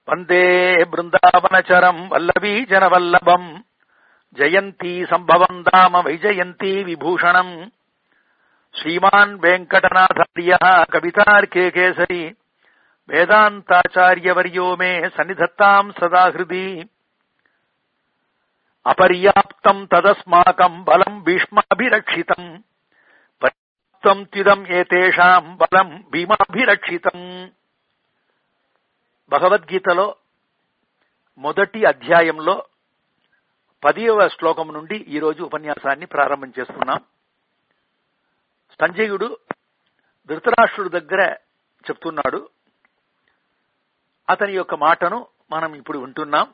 వందే బృందావనచరం వల్లభీజన వల్లభం జయంతి సంభవం దామ వైజయంతి విభూషణం శ్రీమాన్ వెంకటనాథార్య కవితార్కే కేసరి వేదాంతాచార్యవర్యో మే సన్నిధత్తాం సదా హృది అపర్యాప్తం తదస్మాకం బలం భీష్మాభిరక్షితం పర్యాప్తం త్విదం ఏతేషాం బలం భీమాభిరక్షితం భగవద్గీతలో మొదటి అధ్యాయంలో పదివ శ్లోకం నుండి ఈరోజు ఉపన్యాసాన్ని ప్రారంభం చేస్తున్నాం సంజయుడు ధృతరాష్ట్రుడి దగ్గర చెప్తున్నాడు అతని యొక్క మాటను మనం ఇప్పుడు వింటున్నాం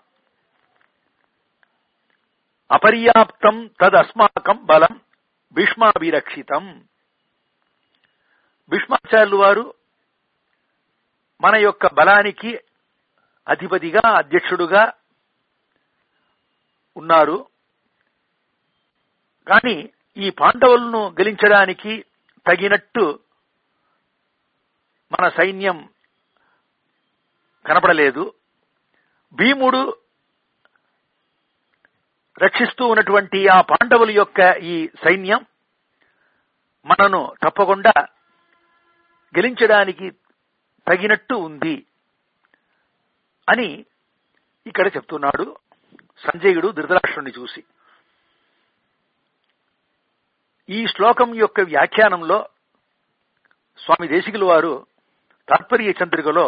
అపర్యాప్తం తదస్మాకం బలం భీష్మాభిరక్షితం భీష్మాచార్యులు వారు మన యొక్క బలానికి అధిపతిగా అధ్యక్షుడుగా ఉన్నారు కానీ ఈ పాండవులను గెలించడానికి తగినట్టు మన సైన్యం కనపడలేదు భీముడు రక్షిస్తూ ఉన్నటువంటి ఆ పాండవుల యొక్క ఈ సైన్యం మనను తప్పకుండా గెలించడానికి తగినట్టు ఉంది అని ఇక్కడ చెప్తున్నాడు సంజయుడు ధృతరాష్ట్రుని చూసి ఈ శ్లోకం యొక్క వ్యాఖ్యానంలో స్వామి దేశికుల వారు తాత్పర్య చంద్రికలో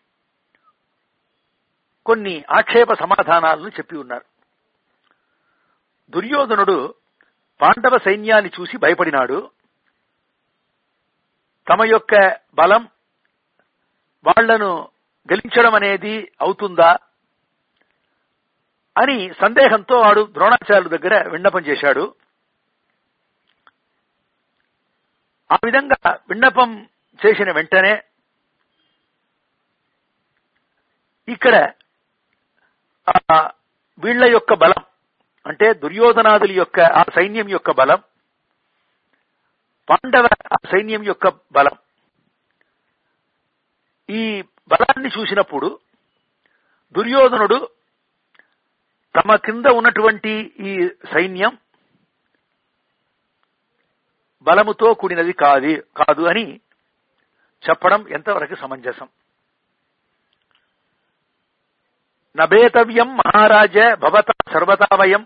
కొన్ని ఆక్షేప సమాధానాలను చెప్పి ఉన్నారు దుర్యోధనుడు పాండవ సైన్యాన్ని చూసి భయపడినాడు తమ యొక్క బలం వాళ్లను గెలించడం అనేది అవుతుందా అని సందేహంతో వాడు ద్రోణాచార్యుల దగ్గర విన్నపం చేశాడు ఆ విధంగా విన్నపం చేసిన వెంటనే ఇక్కడ వీళ్ల యొక్క బలం అంటే దుర్యోధనాదుల యొక్క ఆ సైన్యం యొక్క బలం పాండవ ఆ సైన్యం యొక్క బలం ఈ బలాన్ని చూసినప్పుడు దుర్యోధనుడు తమ కింద ఉన్నటువంటి ఈ సైన్యం బలముతో కూడినది కాదు కాదు అని చెప్పడం ఎంతవరకు సమంజసం నభేతవ్యం మహారాజ భవత సర్వతా వయం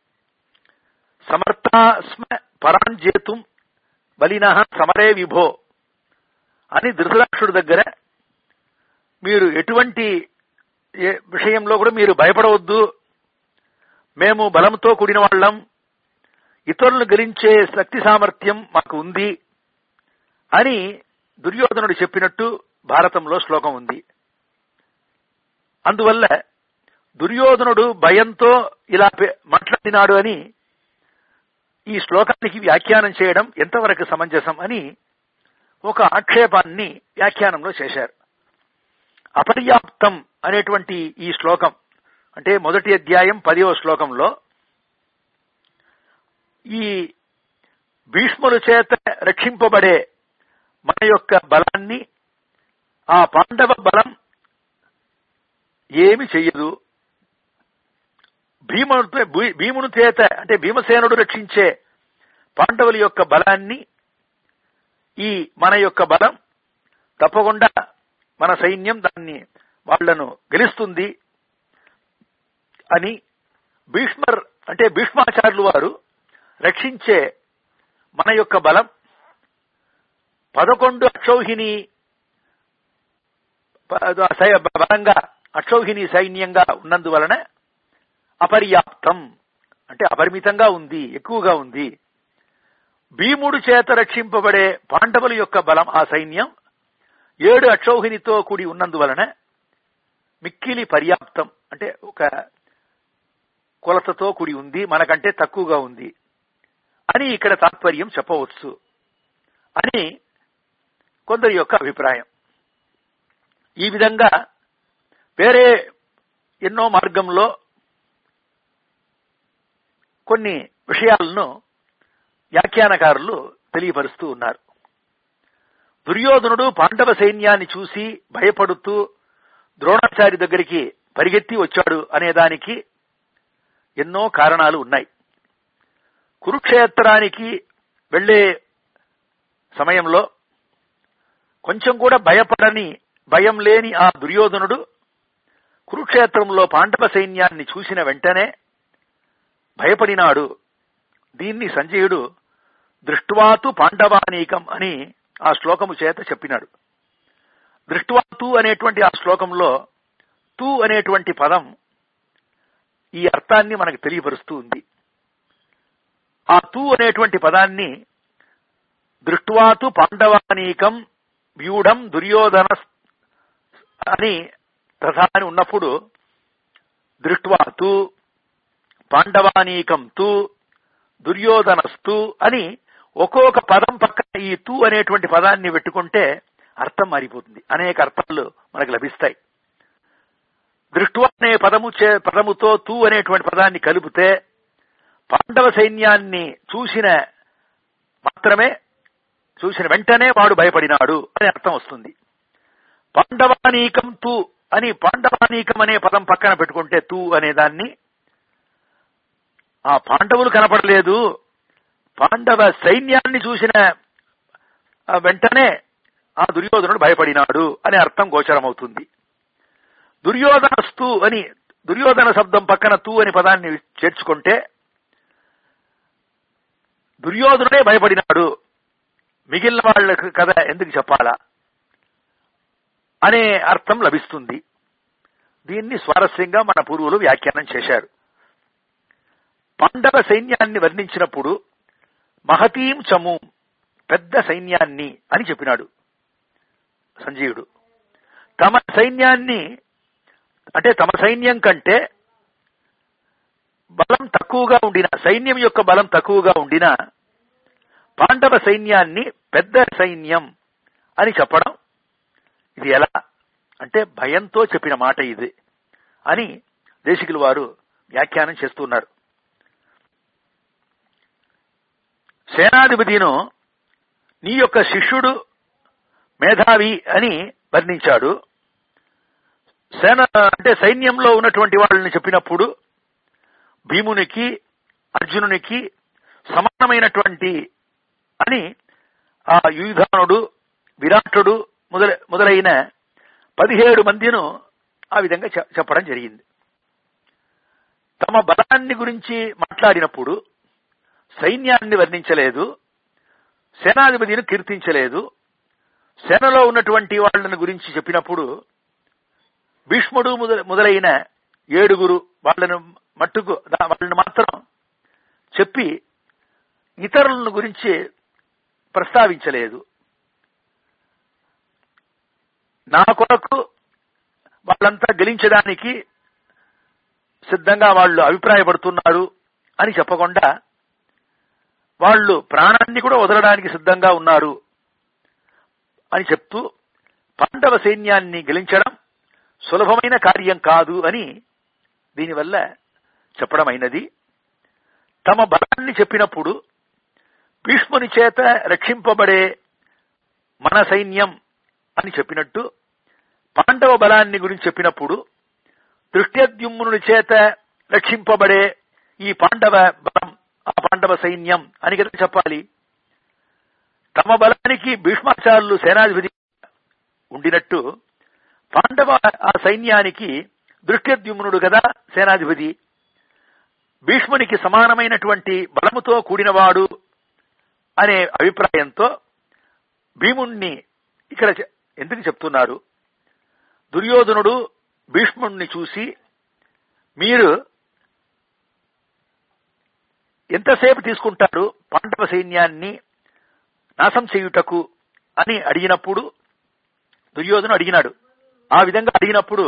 సమర్థాస్మ పరాంజేతుం బలిన సమరే విభో అని ధృతరాక్షుడి దగ్గర మీరు ఎటువంటి విషయంలో కూడా మీరు భయపడవద్దు మేము బలంతో కూడిన వాళ్ళం ఇతరులను గెలించే శక్తి సామర్థ్యం మాకు ఉంది అని దుర్యోధనుడు చెప్పినట్టు భారతంలో శ్లోకం ఉంది అందువల్ల దుర్యోధనుడు భయంతో ఇలా మాట్లాడినాడు అని ఈ శ్లోకానికి వ్యాఖ్యానం చేయడం ఎంతవరకు సమంజసం అని ఒక ఆక్షేపాన్ని వ్యాఖ్యానంలో చేశారు అపర్యాప్తం అనేటువంటి ఈ శ్లోకం అంటే మొదటి అధ్యాయం పదవ శ్లోకంలో ఈ భీష్ముల చేత రక్షింపబడే మన యొక్క బలాన్ని ఆ పాండవ బలం ఏమి చెయ్యదు భీముడితో భీముని చేత అంటే భీమసేనుడు రక్షించే పాండవుల యొక్క బలాన్ని ఈ మన యొక్క బలం తప్పకుండా మన సైన్యం దాన్ని వాళ్లను గెలుస్తుంది అని భీష్మర్ అంటే భీష్మాచార్యులు వారు రక్షించే మన యొక్క బలం పదకొండు అక్షౌహిణి బలంగా అక్షౌహిణి సైన్యంగా ఉన్నందువలన అపర్యాప్తం అంటే అపరిమితంగా ఉంది ఎక్కువగా ఉంది భీముడు చేత రక్షింపబడే పాండవుల యొక్క బలం ఆ సైన్యం ఏడు అక్షౌహిణితో కూడి ఉన్నందువలన మిక్కిలి పర్యాప్తం అంటే ఒక కొలతతో కూడి ఉంది మనకంటే తక్కువగా ఉంది అని ఇక్కడ తాత్పర్యం చెప్పవచ్చు అని కొందరి యొక్క అభిప్రాయం ఈ విధంగా వేరే ఎన్నో మార్గంలో కొన్ని విషయాలను వ్యాఖ్యానకారులు తెలియపరుస్తూ ఉన్నారు దుర్యోధనుడు పాండవ సైన్యాన్ని చూసి భయపడుతూ ద్రోణాచారి దగ్గరికి పరిగెత్తి వచ్చాడు అనే దానికి ఎన్నో కారణాలు ఉన్నాయి కురుక్షేత్రానికి వెళ్లే సమయంలో కొంచెం కూడా భయపడని భయం లేని ఆ దుర్యోధనుడు కురుక్షేత్రంలో పాండవ సైన్యాన్ని చూసిన వెంటనే భయపడినాడు దీన్ని సంజయుడు దృష్ట్వాతు పాండవానీకం అని ఆ శ్లోకము చేత చెప్పినాడు దృష్ట్వాతు అనేటువంటి ఆ శ్లోకంలో తు అనేటువంటి పదం ఈ అర్థాన్ని మనకు తెలియపరుస్తూ ఉంది ఆ తు అనేటువంటి పదాన్ని దృష్ట్వాతు పాండవానీకం వ్యూఢం దుర్యోధన అని ప్రధాని ఉన్నప్పుడు దృష్ట్వాతు పాండవానీకం తు దుర్యోధనస్తు అని ఒక్కొక్క పదం పక్కన ఈ తు అనేటువంటి పదాన్ని పెట్టుకుంటే అర్థం మారిపోతుంది అనేక అర్థాలు మనకు లభిస్తాయి దృష్టు అనే పదము చే పదముతో తూ అనేటువంటి పదాన్ని కలిపితే పాండవ సైన్యాన్ని చూసిన మాత్రమే చూసిన వెంటనే వాడు భయపడినాడు అని అర్థం వస్తుంది పాండవానీకం తూ అని పాండవానీకం అనే పదం పక్కన పెట్టుకుంటే తూ అనే దాన్ని ఆ పాండవులు కనపడలేదు పాండవ సైన్యాన్ని చూసిన వెంటనే ఆ దుర్యోధనుడు భయపడినాడు అనే అర్థం గోచరమవుతుంది దుర్యోధనస్తు అని దుర్యోధన శబ్దం పక్కన తూ అని పదాన్ని చేర్చుకుంటే దుర్యోధనుడే భయపడినాడు మిగిలిన వాళ్ళకు కథ ఎందుకు చెప్పాలా అనే అర్థం లభిస్తుంది దీన్ని స్వారస్యంగా మన పూర్వులు వ్యాఖ్యానం చేశారు పాండవ సైన్యాన్ని వర్ణించినప్పుడు మహతీం చము పెద్ద సైన్యాన్ని అని చెప్పినాడు సంజీవుడు తమ సైన్యాన్ని అంటే తమ సైన్యం కంటే బలం తక్కువగా ఉండిన సైన్యం యొక్క బలం తక్కువగా ఉండిన పాండవ సైన్యాన్ని పెద్ద సైన్యం అని చెప్పడం ఇది ఎలా అంటే భయంతో చెప్పిన మాట ఇది అని దేశికులు వారు వ్యాఖ్యానం చేస్తున్నారు సేనాధిపతిను నీ యొక్క శిష్యుడు మేధావి అని వర్ణించాడు సేన అంటే సైన్యంలో ఉన్నటువంటి వాళ్ళని చెప్పినప్పుడు భీమునికి అర్జునునికి సమానమైనటువంటి అని ఆ యుధానుడు విరాటుడు మొదల మొదలైన పదిహేడు మందిను ఆ విధంగా చెప్పడం జరిగింది తమ బలాన్ని గురించి మాట్లాడినప్పుడు సైన్యాన్ని వర్ణించలేదు సేనాధిపతిని కీర్తించలేదు సేనలో ఉన్నటువంటి వాళ్ళని గురించి చెప్పినప్పుడు భీష్ముడు మొదలైన ఏడుగురు వాళ్ళను మట్టుకు వాళ్ళని మాత్రం చెప్పి ఇతరులను గురించి ప్రస్తావించలేదు నా కొరకు వాళ్ళంతా గెలించడానికి సిద్ధంగా వాళ్ళు అభిప్రాయపడుతున్నారు అని చెప్పకుండా వాళ్ళు ప్రాణాన్ని కూడా వదలడానికి సిద్ధంగా ఉన్నారు అని చెప్తూ పాండవ సైన్యాన్ని గెలించడం సులభమైన కార్యం కాదు అని దీనివల్ల చెప్పడమైనది తమ బలాన్ని చెప్పినప్పుడు భీష్ముని చేత రక్షింపబడే మన సైన్యం అని చెప్పినట్టు పాండవ బలాన్ని గురించి చెప్పినప్పుడు దృష్ట్యద్యుమ్నుని చేత రక్షింపబడే ఈ పాండవ బలం ఆ పాండవ సైన్యం అని కదా చెప్పాలి తమ బలానికి భీష్మాచారులు సేనాధిపతి ఉండినట్టు పాండవ ఆ సైన్యానికి దృష్ట్యద్యుమ్నుడు కదా సేనాధిపతి భీష్మునికి సమానమైనటువంటి బలముతో కూడినవాడు అనే అభిప్రాయంతో భీముణ్ణి ఇక్కడ ఎందుకు చెప్తున్నారు దుర్యోధనుడు భీష్ముణ్ణి చూసి మీరు ఎంతసేపు తీసుకుంటారు పాండవ సైన్యాన్ని నాశం చేయుటకు అని అడిగినప్పుడు దుర్యోధను అడిగినాడు ఆ విధంగా అడిగినప్పుడు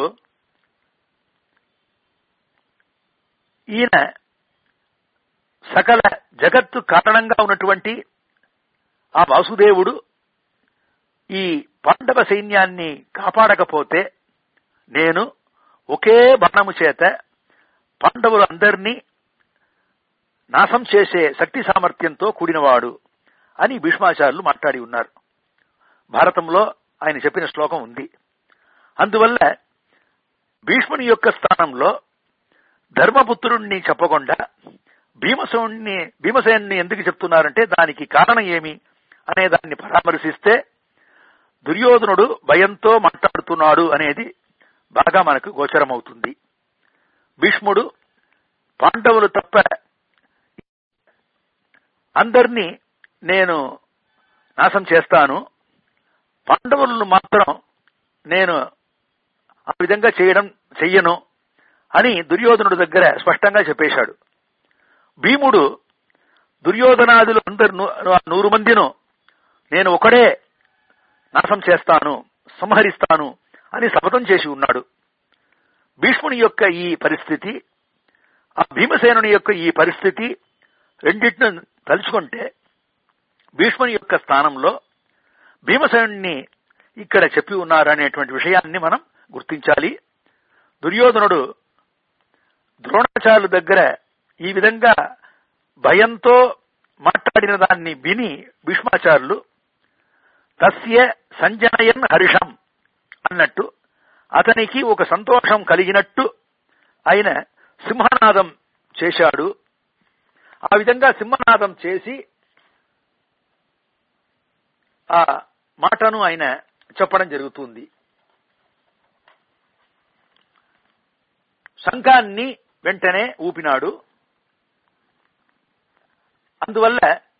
ఈయన సకల జగత్తు కారణంగా ఉన్నటువంటి ఆ వాసుదేవుడు ఈ పాండవ సైన్యాన్ని కాపాడకపోతే నేను ఒకే బాణము చేత పాండవులందరినీ నాశం చేసే శక్తి సామర్థ్యంతో కూడినవాడు అని భీష్మాచార్యులు మాట్లాడి ఉన్నారు భారతంలో ఆయన చెప్పిన శ్లోకం ఉంది అందువల్ల భీష్ముని యొక్క స్థానంలో ధర్మపుత్రుణ్ణి చెప్పకుండా భీమసేనుణ్ణి భీమసేనుని ఎందుకు చెప్తున్నారంటే దానికి కారణం ఏమి అనే దాన్ని పరామర్శిస్తే దుర్యోధనుడు భయంతో మాట్లాడుతున్నాడు అనేది బాగా మనకు గోచరమవుతుంది భీష్ముడు పాండవులు తప్ప అందరినీ నేను నాశం చేస్తాను పాండవులను మాత్రం నేను ఆ విధంగా చేయడం చెయ్యను అని దుర్యోధనుడు దగ్గర స్పష్టంగా చెప్పేశాడు భీముడు దుర్యోధనాదులు అందరు నూరు మందిను నేను ఒకడే నాశం చేస్తాను సంహరిస్తాను అని శపథం చేసి ఉన్నాడు భీష్ముని యొక్క ఈ పరిస్థితి ఆ భీమసేనుని యొక్క ఈ పరిస్థితి రెండింటిని తలుచుకుంటే భీష్ముని యొక్క స్థానంలో భీమసేనుని ఇక్కడ చెప్పి ఉన్నారనేటువంటి విషయాన్ని మనం గుర్తించాలి దుర్యోధనుడు ద్రోణాచార్యుల దగ్గర ఈ విధంగా భయంతో మాట్లాడిన దాన్ని విని భీష్మాచార్యులు తస్య సంజనయన్ హర్షం అన్నట్టు అతనికి ఒక సంతోషం కలిగినట్టు ఆయన సింహనాదం చేశాడు ఆ విధంగా సింహనాదం చేసి ఆ మాటను ఆయన చెప్పడం జరుగుతుంది శంఖాన్ని వెంటనే ఊపినాడు అందువల్ల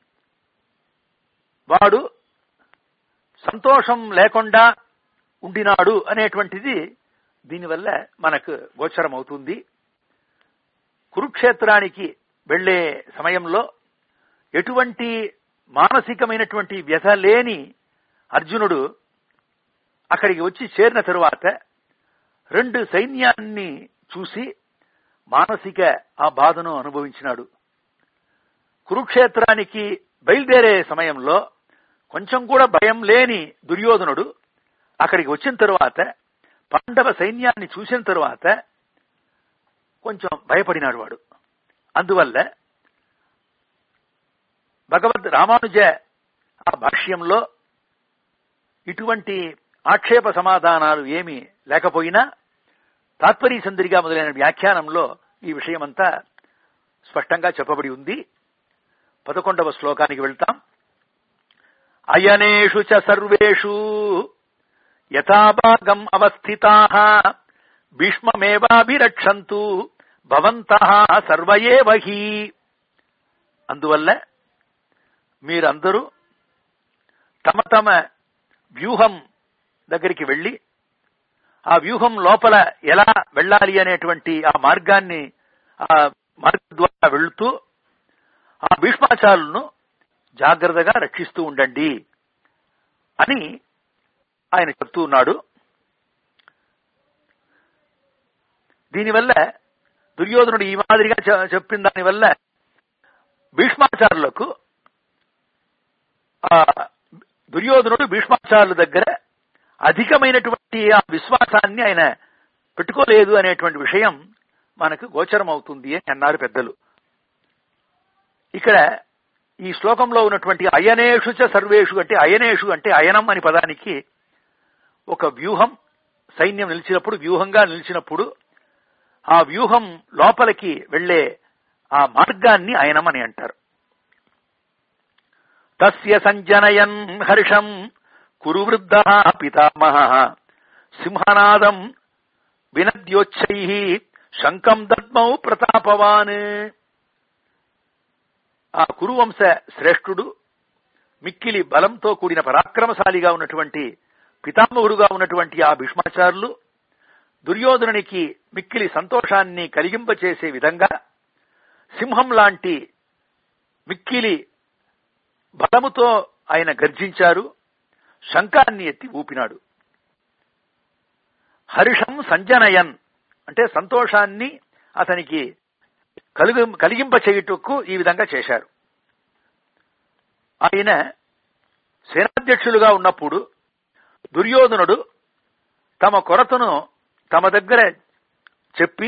వాడు సంతోషం లేకుండా ఉండినాడు అనేటువంటిది దీనివల్ల మనకు గోచరమవుతుంది కురుక్షేత్రానికి వెళ్లే సమయంలో ఎటువంటి మానసికమైనటువంటి వ్యధ లేని అర్జునుడు అక్కడికి వచ్చి చేరిన తరువాత రెండు సైన్యాన్ని చూసి మానసిక ఆ బాధను అనుభవించినాడు కురుక్షేత్రానికి బయలుదేరే సమయంలో కొంచెం కూడా భయం లేని దుర్యోధనుడు అక్కడికి వచ్చిన తరువాత పాండవ సైన్యాన్ని చూసిన తరువాత కొంచెం భయపడినాడు వాడు అందువల్ల భగవద్ రామానుజ ఆ భాష్యంలో ఇటువంటి ఆక్షేప సమాధానాలు ఏమీ లేకపోయినా తాత్పర్య సందరిగా మొదలైన వ్యాఖ్యానంలో ఈ విషయమంతా స్పష్టంగా చెప్పబడి ఉంది పదకొండవ శ్లోకానికి వెళ్తాం అయనేషు చ సర్వేషు యథాభాగం అవస్థితా భీష్మమేవాభిరక్షంతు భవంత సర్వయేవహి అందువల్ల మీరందరూ తమ తమ వ్యూహం దగ్గరికి వెళ్లి ఆ వ్యూహం లోపల ఎలా వెళ్ళాలి అనేటువంటి ఆ మార్గాన్ని ఆ మార్గం ద్వారా వెళుతూ ఆ భీష్మాచారులను జాగ్రత్తగా రక్షిస్తూ ఉండండి అని ఆయన చెప్తూ ఉన్నాడు దీనివల్ల దుర్యోధనుడు ఈ మాదిరిగా చెప్పిన దానివల్ల భీష్మాచారులకు ఆ దుర్యోధనుడు భీష్మాచారుల దగ్గర అధికమైనటువంటి ఆ విశ్వాసాన్ని ఆయన పెట్టుకోలేదు అనేటువంటి విషయం మనకు గోచరం అవుతుంది అని అన్నారు పెద్దలు ఇక్కడ ఈ శ్లోకంలో ఉన్నటువంటి అయనేషు చ సర్వేషు అంటే అయనేషు అంటే అయనం అని పదానికి ఒక వ్యూహం సైన్యం నిలిచినప్పుడు వ్యూహంగా నిలిచినప్పుడు ఆ వ్యూహం లోపలికి వెళ్లే ఆ మార్గాన్ని అయనం అని అంటారు తస్య సంజనయన్ హర్షం కురు వృద్ధ పితామహ సింహనాదం వినద్యోచ్చై శంకం దద్మౌ ప్రతాపవాన్ ఆ కురువంశ శ్రేష్ఠుడు మిక్కిలి బలంతో కూడిన పరాక్రమశాలిగా ఉన్నటువంటి పితామహుడుగా ఉన్నటువంటి ఆ భీష్మాచారులు దుర్యోధనునికి మిక్కిలి సంతోషాన్ని కలిగింపచేసే విధంగా సింహం లాంటి మిక్కిలి బలముతో ఆయన గర్జించారు శంఖాన్ని ఎత్తి ఊపినాడు హర్షం సంజనయన్ అంటే సంతోషాన్ని అతనికి కలుగు కలిగింప చేయుటకు ఈ విధంగా చేశారు ఆయన సేనాధ్యక్షులుగా ఉన్నప్పుడు దుర్యోధనుడు తమ కొరతను తమ దగ్గర చెప్పి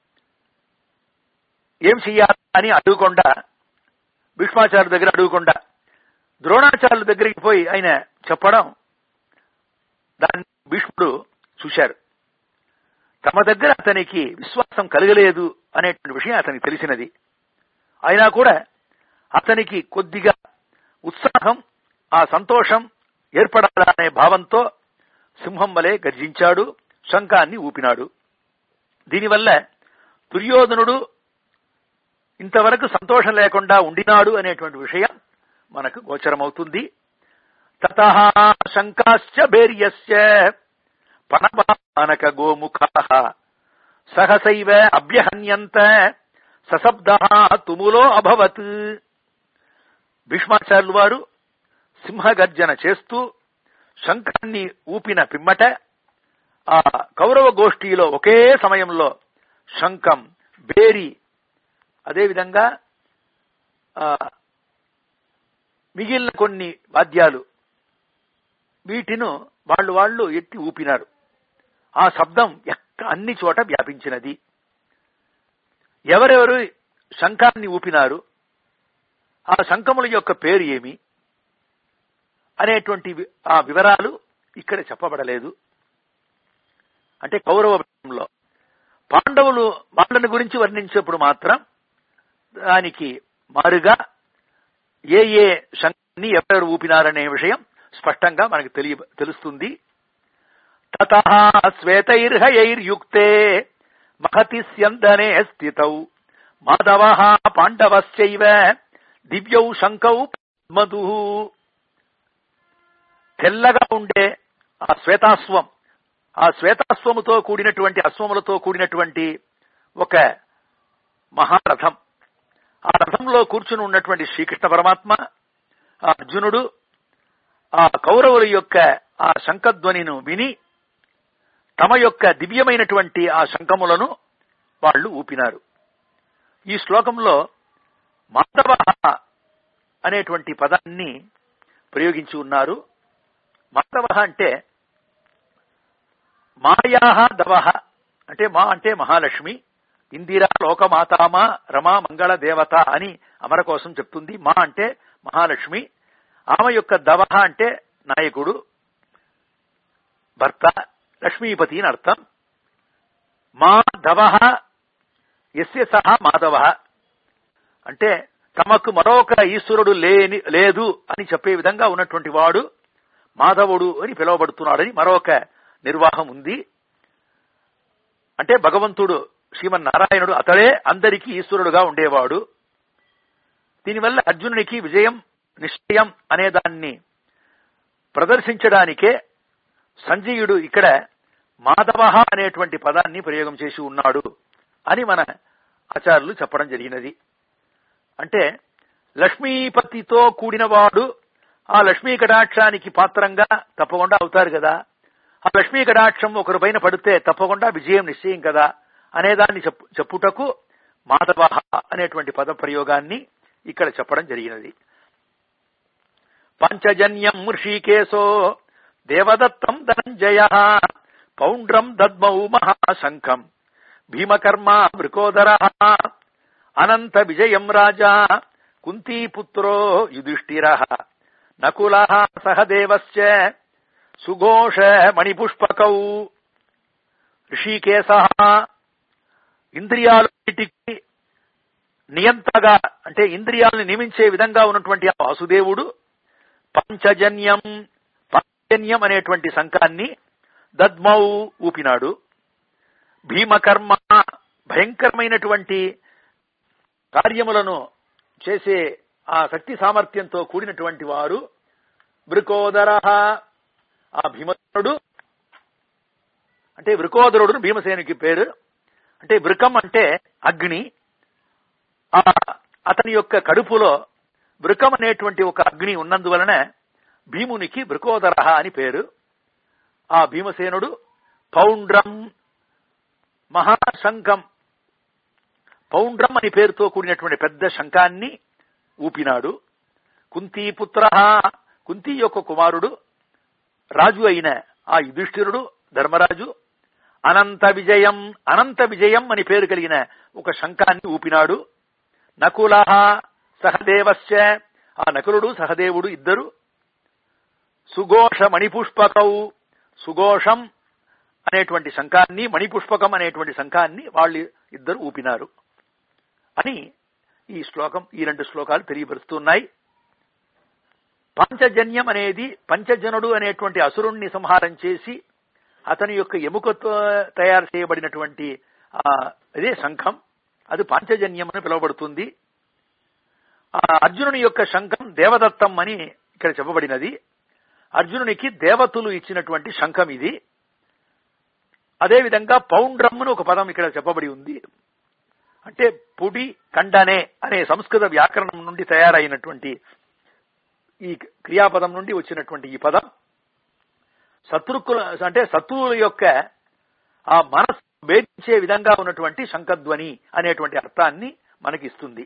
ఏం చెయ్యాలని అడుగుకుండా భీష్మాచార్య దగ్గర అడుగుకుండా ద్రోణాచార్యుల దగ్గరికి పోయి ఆయన చెప్పడం దాన్ని భీష్ముడు చూశారు తమ దగ్గర అతనికి విశ్వాసం కలగలేదు అనేటువంటి విషయం అతనికి తెలిసినది అయినా కూడా అతనికి కొద్దిగా ఉత్సాహం ఆ సంతోషం ఏర్పడాలనే భావంతో సింహం వలె గర్జించాడు శంఖాన్ని ఊపినాడు దీనివల్ల దుర్యోధనుడు ఇంతవరకు సంతోషం లేకుండా ఉండినాడు అనేటువంటి విషయం మనకు గోచరమవుతుంది తత శంకాశ్చ భేర్యస్య పణబానక గోముఖ సహసైవ అభ్యహన్యంత సశబ్ద తుములో అభవత్ భీష్మాచార్యులు వారు సింహగర్జన చేస్తూ శంఖాన్ని ఊపిన పిమ్మట ఆ కౌరవ గోష్ఠిలో ఒకే సమయంలో శంఖం బేరి అదేవిధంగా ఆ, మిగిలిన కొన్ని వాద్యాలు వీటిను వాళ్ళు వాళ్ళు ఎత్తి ఊపినారు ఆ శబ్దం ఎక్క అన్ని చోట వ్యాపించినది ఎవరెవరు శంఖాన్ని ఊపినారు ఆ శంఖముల యొక్క పేరు ఏమి అనేటువంటి వి- ఆ వివరాలు ఇక్కడ చెప్పబడలేదు అంటే కౌరవ లో పాండవులు వాళ్ళని గురించి వర్ణించేప్పుడు మాత్రం దానికి మారుగా ఏ ఏ శంఖాన్ని ఎవరెవరు ఊపినారనే విషయం స్పష్టంగా మనకు తెలియ తెలుస్తుంది తత శ్వేతైర్హయైర్యుక్తే మహతి స్యందనే స్థితౌ మాధవ పాండవశ్చైవ దివ్యౌ శంకౌ మధు తెల్లగా ఉండే ఆ శ్వేతాశ్వం ఆ శ్వేతాశ్వముతో కూడినటువంటి అశ్వములతో కూడినటువంటి ఒక మహారథం ఆ రథంలో కూర్చుని ఉన్నటువంటి శ్రీకృష్ణ పరమాత్మ ఆ అర్జునుడు ఆ కౌరవుల యొక్క ఆ శంఖధ్వనిను విని తమ యొక్క దివ్యమైనటువంటి ఆ శంఖములను వాళ్ళు ఊపినారు ఈ శ్లోకంలో మాధవ అనేటువంటి పదాన్ని ప్రయోగించి ఉన్నారు మాధవ అంటే మాయాహ దవహ అంటే మా అంటే మహాలక్ష్మి ఇందిరా లోకమాతామ రమా మంగళ దేవత అని అమర కోసం చెప్తుంది మా అంటే మహాలక్ష్మి ఆమె యొక్క దవహ అంటే నాయకుడు భర్త లక్ష్మీపతి అని అర్థం మా దవహ ఎస్య సహా మాధవ అంటే తమకు మరొక ఈశ్వరుడు లేని లేదు అని చెప్పే విధంగా ఉన్నటువంటి వాడు మాధవుడు అని పిలువబడుతున్నాడని మరొక నిర్వాహం ఉంది అంటే భగవంతుడు శ్రీమన్నారాయణుడు అతడే అందరికీ ఈశ్వరుడుగా ఉండేవాడు దీనివల్ల అర్జునునికి విజయం నిశ్చయం అనే దాన్ని ప్రదర్శించడానికే సంజయుడు ఇక్కడ మాధవ అనేటువంటి పదాన్ని ప్రయోగం చేసి ఉన్నాడు అని మన ఆచార్యులు చెప్పడం జరిగినది అంటే లక్ష్మీపతితో కూడినవాడు ఆ లక్ష్మీ కటాక్షానికి పాత్రంగా తప్పకుండా అవుతారు కదా ఆ లక్ష్మీ కటాక్షం ఒకరి పైన పడితే తప్పకుండా విజయం నిశ్చయం కదా అనేదాన్ని చెప్పు చెప్పుటకు మాధవ అనేటువంటి పద ప్రయోగాన్ని ఇక్కడ చెప్పడం జరిగినది పంచజన్యం ఋషికేశో దేవదత్తం ధనంజయ పౌండ్రం దద్మౌ మహాశంఖం భీమకర్మ మృకోదర అనంత విజయం రాజా కుంతీపుత్రో యుధిష్ఠిర నకుల సహదేవశ్చ సుఘోష మణిపుష్పకౌ ఋషికేశ ఇంద్రియాలన్నిటికీ నియంతగా అంటే ఇంద్రియాలను నియమించే విధంగా ఉన్నటువంటి ఆ వాసుదేవుడు పంచజన్యం పంచజన్యం అనేటువంటి శంఖాన్ని దద్మౌ ఊపినాడు భీమకర్మ భయంకరమైనటువంటి కార్యములను చేసే ఆ శక్తి సామర్థ్యంతో కూడినటువంటి వారు వృకోదర ఆ భీమసేనుడు అంటే వృకోదరుడు భీమసేనుకి పేరు అంటే వృకం అంటే అగ్ని ఆ అతని యొక్క కడుపులో వృకం అనేటువంటి ఒక అగ్ని ఉన్నందువలన భీమునికి వృకోదర అని పేరు ఆ భీమసేనుడు పౌండ్రం మహాశంఖం పౌండ్రం అని పేరుతో కూడినటువంటి పెద్ద శంఖాన్ని ఊపినాడు కుంతీపుత్ర కుంతి యొక్క కుమారుడు రాజు అయిన ఆ యుధిష్ఠిరుడు ధర్మరాజు అనంత విజయం అనంత విజయం అని పేరు కలిగిన ఒక శంఖాన్ని ఊపినాడు నకుల సహదేవశ్చ ఆ నకులుడు సహదేవుడు ఇద్దరు సుఘోష మణిపుష్పకౌ సుఘోషం అనేటువంటి శంఖాన్ని మణిపుష్పకం అనేటువంటి శంఖాన్ని వాళ్ళు ఇద్దరు ఊపినారు అని ఈ శ్లోకం ఈ రెండు శ్లోకాలు తెలియపరుస్తున్నాయి పంచజన్యం అనేది పంచజనుడు అనేటువంటి అసురుణ్ణి సంహారం చేసి అతని యొక్క ఎముకతో తయారు చేయబడినటువంటి ఆ, అదే శంఖం అది పాంచజన్యం అని పిలువబడుతుంది ఆ అర్జునుని యొక్క శంఖం దేవదత్తం అని ఇక్కడ చెప్పబడినది అర్జునునికి దేవతలు ఇచ్చినటువంటి శంఖం ఇది అదేవిధంగా పౌండ్రమ్ను ఒక పదం ఇక్కడ చెప్పబడి ఉంది అంటే పుడి కండనే అనే సంస్కృత వ్యాకరణం నుండి తయారైనటువంటి ఈ క్రియాపదం నుండి వచ్చినటువంటి ఈ పదం శత్రుకుల అంటే శత్రువుల యొక్క ఆ మనస్సు భేదించే విధంగా ఉన్నటువంటి శంఖధ్వని అనేటువంటి అర్థాన్ని మనకి ఇస్తుంది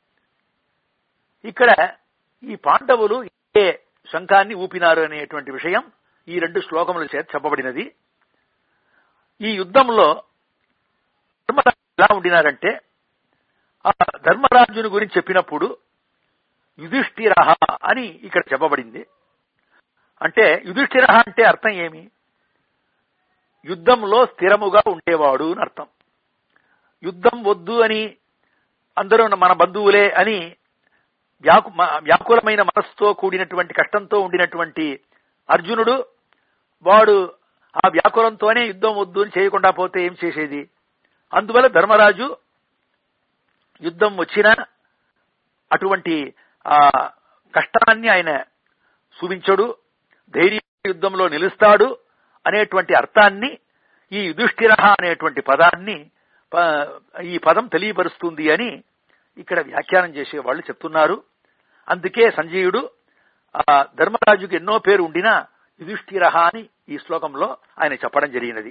ఇక్కడ ఈ పాండవులు ఏ శంఖాన్ని ఊపినారు అనేటువంటి విషయం ఈ రెండు శ్లోకముల చేత చెప్పబడినది ఈ యుద్ధంలో ధర్మరాజు ఎలా ఉండినారంటే ఆ ధర్మరాజుని గురించి చెప్పినప్పుడు యుధిష్ఠిర అని ఇక్కడ చెప్పబడింది అంటే యుధిష్ఠిర అంటే అర్థం ఏమి యుద్ధంలో స్థిరముగా ఉండేవాడు అని అర్థం యుద్ధం వద్దు అని అందరూ మన బంధువులే అని వ్యాకు మ- వ్యాకులమైన మనస్సుతో కూడినటువంటి కష్టంతో ఉండినటువంటి అర్జునుడు వాడు ఆ వ్యాకులంతోనే యుద్ధం వద్దు అని చేయకుండా పోతే ఏం చేసేది అందువల్ల ధర్మరాజు యుద్ధం వచ్చినా అటువంటి ఆ కష్టాన్ని ఆయన చూపించడు ధైర్య యుద్ధంలో నిలుస్తాడు అనేటువంటి అర్థాన్ని ఈ యుధిష్ఠిర అనేటువంటి పదాన్ని ప- ఈ పదం తెలియపరుస్తుంది అని ఇక్కడ వ్యాఖ్యానం చేసే వాళ్ళు చెప్తున్నారు అందుకే సంజయుడు ఆ ధర్మరాజుకి ఎన్నో పేరు ఉండినా యుధిష్ఠిర అని ఈ శ్లోకంలో ఆయన చెప్పడం జరిగినది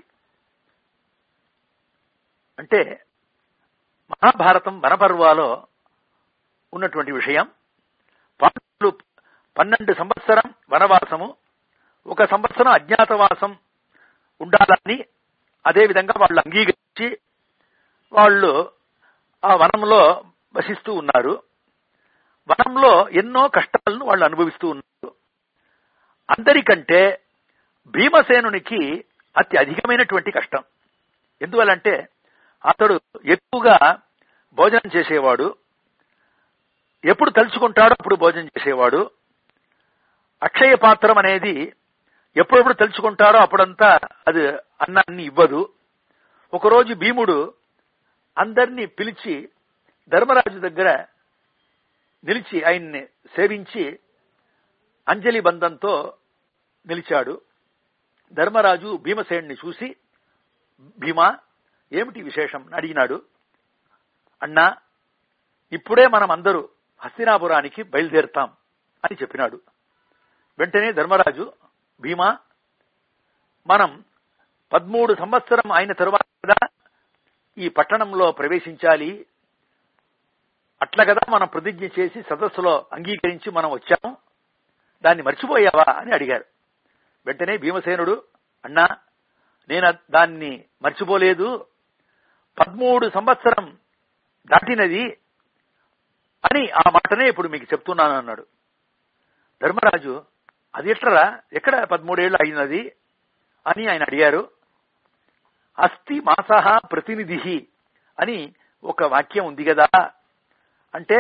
అంటే మహాభారతం వనపర్వాలో ఉన్నటువంటి విషయం పాండవులు పన్నెండు సంవత్సరం వనవాసము ఒక సంవత్సరం అజ్ఞాతవాసం ఉండాలని అదేవిధంగా వాళ్ళు అంగీకరించి వాళ్ళు ఆ వనంలో వసిస్తూ ఉన్నారు వనంలో ఎన్నో కష్టాలను వాళ్ళు అనుభవిస్తూ ఉన్నారు అందరికంటే భీమసేనునికి అతి అధికమైనటువంటి కష్టం ఎందువల్లంటే అతడు ఎక్కువగా భోజనం చేసేవాడు ఎప్పుడు తలుచుకుంటాడో అప్పుడు భోజనం చేసేవాడు అక్షయ పాత్రం అనేది ఎప్పుడెప్పుడు తలుచుకుంటాడో అప్పుడంతా అది అన్నాన్ని ఇవ్వదు ఒకరోజు భీముడు అందరినీ పిలిచి ధర్మరాజు దగ్గర నిలిచి ఆయన్ని సేవించి అంజలి బంధంతో నిలిచాడు ధర్మరాజు భీమసేనుని చూసి భీమా ఏమిటి విశేషం అని అడిగినాడు అన్నా ఇప్పుడే మనం అందరూ హస్తినాపురానికి బయలుదేరుతాం అని చెప్పినాడు వెంటనే ధర్మరాజు భీమా మనం పదమూడు సంవత్సరం అయిన తరువాత కదా ఈ పట్టణంలో ప్రవేశించాలి అట్లా కదా మనం ప్రతిజ్ఞ చేసి సదస్సులో అంగీకరించి మనం వచ్చాము దాన్ని మర్చిపోయావా అని అడిగారు వెంటనే భీమసేనుడు అన్నా నేను అద్- దాన్ని మర్చిపోలేదు పదమూడు సంవత్సరం దాటినది అని ఆ మాటనే ఇప్పుడు మీకు చెప్తున్నాను అన్నాడు ధర్మరాజు అది ఎట్లరా ఎక్కడ పదమూడేళ్లు అయినది అని ఆయన అడిగారు అస్థి మాసహ ప్రతినిధి అని ఒక వాక్యం ఉంది కదా అంటే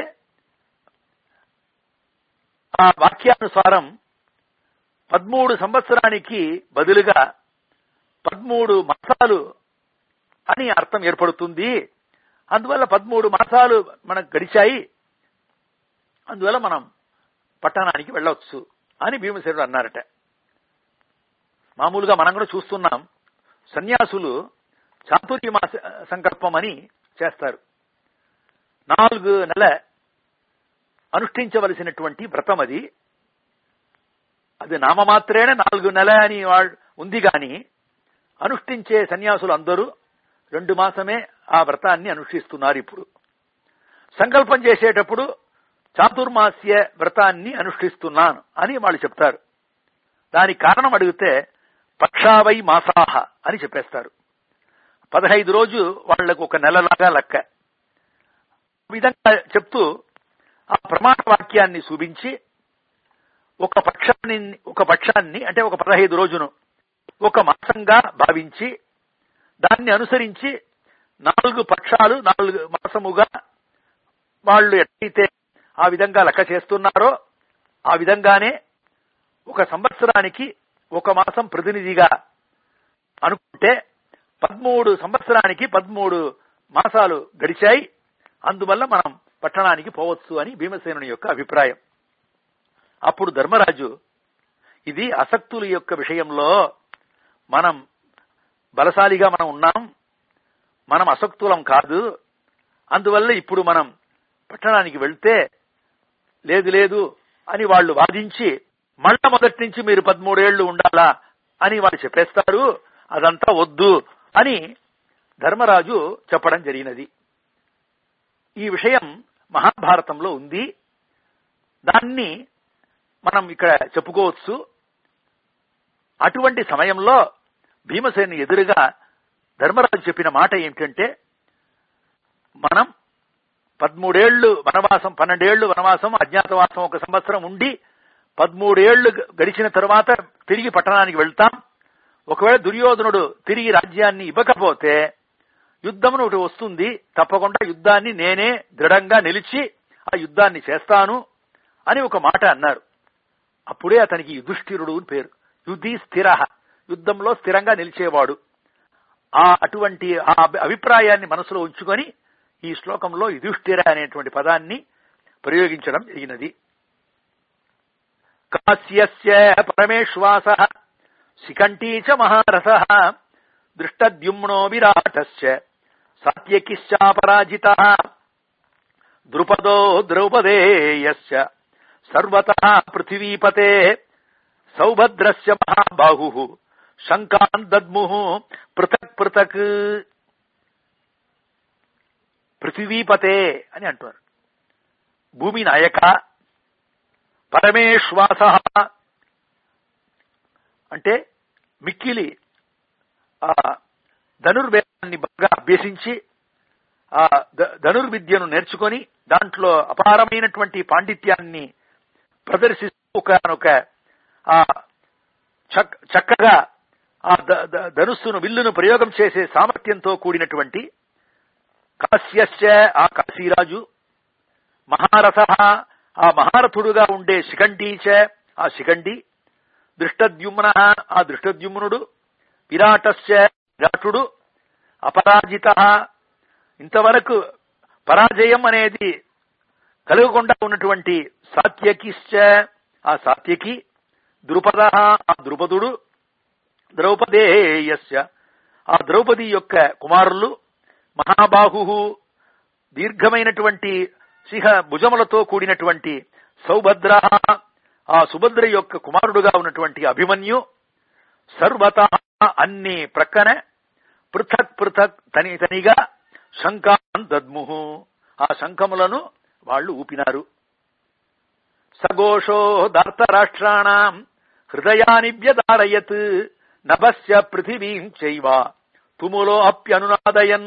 ఆ వాక్యానుసారం పదమూడు సంవత్సరానికి బదులుగా పదమూడు మాసాలు అని అర్థం ఏర్పడుతుంది అందువల్ల పదమూడు మాసాలు మనకు గడిచాయి అందువల్ల మనం పట్టణానికి వెళ్ళవచ్చు అని భీమసేనుడు అన్నారట మామూలుగా మనం కూడా చూస్తున్నాం సన్యాసులు చాతుర్యమాస సంకల్పం అని చేస్తారు నాలుగు నెల అనుష్ఠించవలసినటువంటి వ్రతం అది అది నామమాత్రేణ నాలుగు నెల అని వా- ఉంది గాని అనుష్ఠించే సన్యాసులు అందరూ రెండు మాసమే ఆ వ్రతాన్ని అనుష్ఠిస్తున్నారు ఇప్పుడు సంకల్పం చేసేటప్పుడు చాతుర్మాస్య వ్రతాన్ని అనుష్ఠిస్తున్నాను అని వాళ్ళు చెప్తారు దానికి కారణం అడిగితే పక్షావై మాసాహ అని చెప్పేస్తారు పదహైదు రోజు వాళ్లకు ఒక నెలలాగా లెక్క ఈ విధంగా చెప్తూ ఆ ప్రమాణ వాక్యాన్ని చూపించి ఒక పక్షాన్ని ఒక పక్షాన్ని అంటే ఒక పదహైదు రోజును ఒక మాసంగా భావించి దాన్ని అనుసరించి నాలుగు పక్షాలు నాలుగు మాసముగా వాళ్ళు ఎట్లయితే ఆ విధంగా లెక్క చేస్తున్నారో ఆ విధంగానే ఒక సంవత్సరానికి ఒక మాసం ప్రతినిధిగా అనుకుంటే పదమూడు సంవత్సరానికి పదమూడు మాసాలు గడిచాయి అందువల్ల మనం పట్టణానికి పోవచ్చు అని భీమసేనుని యొక్క అభిప్రాయం అప్పుడు ధర్మరాజు ఇది అసక్తుల యొక్క విషయంలో మనం బలశాలిగా మనం ఉన్నాం మనం అసక్తులం కాదు అందువల్ల ఇప్పుడు మనం పట్టణానికి వెళ్తే లేదు లేదు అని వాళ్ళు వాదించి మళ్ళా మొదటి నుంచి మీరు పదమూడేళ్లు ఉండాలా అని వాళ్ళు చెప్పేస్తారు అదంతా వద్దు అని ధర్మరాజు చెప్పడం జరిగినది ఈ విషయం మహాభారతంలో ఉంది దాన్ని మనం ఇక్కడ చెప్పుకోవచ్చు అటువంటి సమయంలో భీమసేని ఎదురుగా ధర్మరాజు చెప్పిన మాట ఏమిటంటే మనం పదమూడేళ్లు వనవాసం పన్నెండేళ్లు వనవాసం అజ్ఞాతవాసం ఒక సంవత్సరం ఉండి పదమూడేళ్లు గడిచిన తరువాత తిరిగి పట్టణానికి వెళ్తాం ఒకవేళ దుర్యోధనుడు తిరిగి రాజ్యాన్ని ఇవ్వకపోతే యుద్ధం ఒకటి వస్తుంది తప్పకుండా యుద్ధాన్ని నేనే దృఢంగా నిలిచి ఆ యుద్ధాన్ని చేస్తాను అని ఒక మాట అన్నారు అప్పుడే అతనికి యుధిష్ఠిరుడు అని పేరు యుధి స్థిర యుద్ధంలో స్థిరంగా నిలిచేవాడు ఆ అటువంటి ఆ అభిప్రాయాన్ని మనసులో ఉంచుకొని ఈ శ్లోకంలో యుధిష్ఠిర అనేటువంటి పదాన్ని ప్రయోగించడం జరిగినది కాశ్యస్య పరమేశ్వాస శిఖంటీ చ మహారథ దృష్టద్యుమ్నో విరాటస్య సాత్యకిశ్చాపరాజిత ద్రుపదో ద్రౌపదేయస్య సర్వత పృథివీపతే సౌభద్రస్య మహాబాహు శంకాన్ దద్ము పృథక్ పృథక్ పృథివీపతే అని అంటున్నారు భూమి నాయక పరమేశ్వాస అంటే మిక్కిలి ఆ ధనుర్వేదాన్ని బాగా అభ్యసించి ఆ ధనుర్విద్యను నేర్చుకొని దాంట్లో అపారమైనటువంటి పాండిత్యాన్ని ప్రదర్శిస్తూ ఒకనొక ఆ చక్కగా ఆ ధనుస్సును విల్లును ప్రయోగం చేసే సామర్థ్యంతో కూడినటువంటి కాశ్యస్య ఆ కాశీరాజు మహారథ ఆ మహారథుడుగా ఉండే శిఖండీచ ఆ శిఖండి దృష్టద్యుమ్న ఆ దృష్టద్యుమ్నుడు విరాటస్య విరాటుడు అపరాజిత ఇంతవరకు పరాజయం అనేది కలగకుండా ఉన్నటువంటి సాత్యకిశ్చ ఆ సాత్యకి ద్రుపద ఆ ద్రుపదుడు ద్రౌపదేయస్య ఆ ద్రౌపది యొక్క కుమారులు మహాబాహు దీర్ఘమైనటువంటి సిహ భుజములతో కూడినటువంటి సౌభద్ర ఆ సుభద్ర యొక్క కుమారుడుగా ఉన్నటువంటి అభిమన్యు సర్వత అన్ని ప్రక్కన పృథక్ పృథక్ తని తనిగా శంఖాన్ దద్ముహు ఆ శంఖములను వాళ్ళు ఊపినారు సఘోషో దార్తరాష్ట్రాణం హృదయానివ్యదారయత్ నభస్య పృథివీం చైవ తుములో అప్యనునాదయన్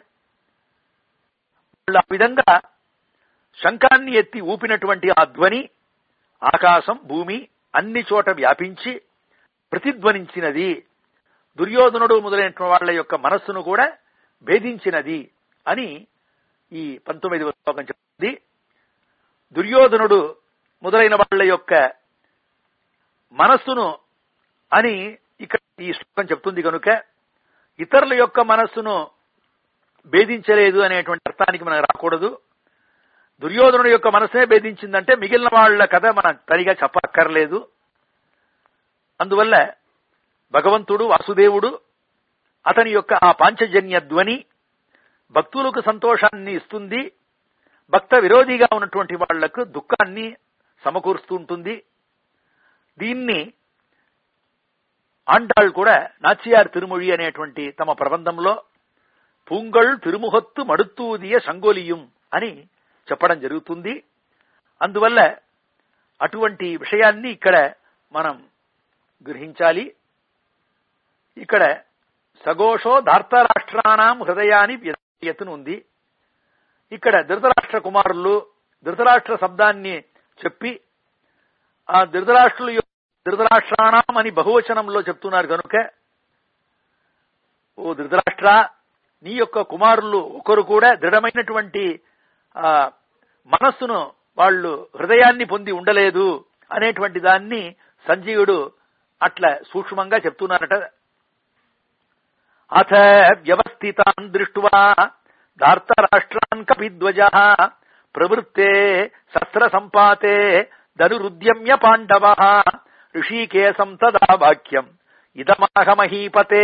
ఆ విధంగా శంఖాన్ని ఎత్తి ఊపినటువంటి ఆ ధ్వని ఆకాశం భూమి అన్ని చోట వ్యాపించి ప్రతిధ్వనించినది దుర్యోధనుడు మొదలైన వాళ్ళ యొక్క మనస్సును కూడా భేదించినది అని ఈ పంతొమ్మిదవ శ్లోకం చెప్తుంది దుర్యోధనుడు మొదలైన వాళ్ళ యొక్క మనస్సును అని ఇక్కడ ఈ శ్లోకం చెప్తుంది కనుక ఇతరుల యొక్క మనస్సును భేదించలేదు అనేటువంటి అర్థానికి మనం రాకూడదు దుర్యోధనుడు యొక్క మనసునే భేదించిందంటే మిగిలిన వాళ్ళ కథ మనం సరిగా చెప్పక్కర్లేదు అందువల్ల భగవంతుడు వాసుదేవుడు అతని యొక్క ఆ పాంచజన్య ధ్వని భక్తులకు సంతోషాన్ని ఇస్తుంది భక్త విరోధిగా ఉన్నటువంటి వాళ్లకు దుఃఖాన్ని సమకూరుస్తూ ఉంటుంది దీన్ని ఆండాళ్ కూడా నాచియార్ తిరుమొഴി అనేటువంటి తమ ప్రబంధంలో పూంగళ్ తిరుముహత్తు మడుత్తూదియ సంగోలియం అని చెప్పడం జరుగుతుంది అందువల్ల అటువంటి విషయాన్ని ఇక్కడ మనం గ్రహించాలి ఇక్కడ సఘోషో ధార్తరాష్ట్రానాం హృదయాన్ని వ్యతను ఉంది ఇక్కడ ధృతరాష్ట్ర కుమారులు ధృతరాష్ట్ర శబ్దాన్ని చెప్పి ఆ ధృతరాష్ట్రుల యొక్క ధృతరాష్ట్రాణం అని బహువచనంలో చెప్తున్నారు కనుక ఓ ధృతరాష్ట్ర నీ యొక్క కుమారులు ఒకరు కూడా దృఢమైనటువంటి ఆ మనస్సును వాళ్ళు హృదయాన్ని పొంది ఉండలేదు అనేటువంటి దాన్ని సంజీవుడు అట్లా సూక్ష్మంగా చెప్తున్నారట అథ వ్యవస్థితాన్ దృష్ట్వా ధార్తరాష్ట్రాన్ కపిధ్వజ ప్రవృత్తే శస్త్ర సంపాతే ధనురుద్యమ్య పాండవ ఋషికేశం తదా వాక్యం ఇదమాహమహీపతే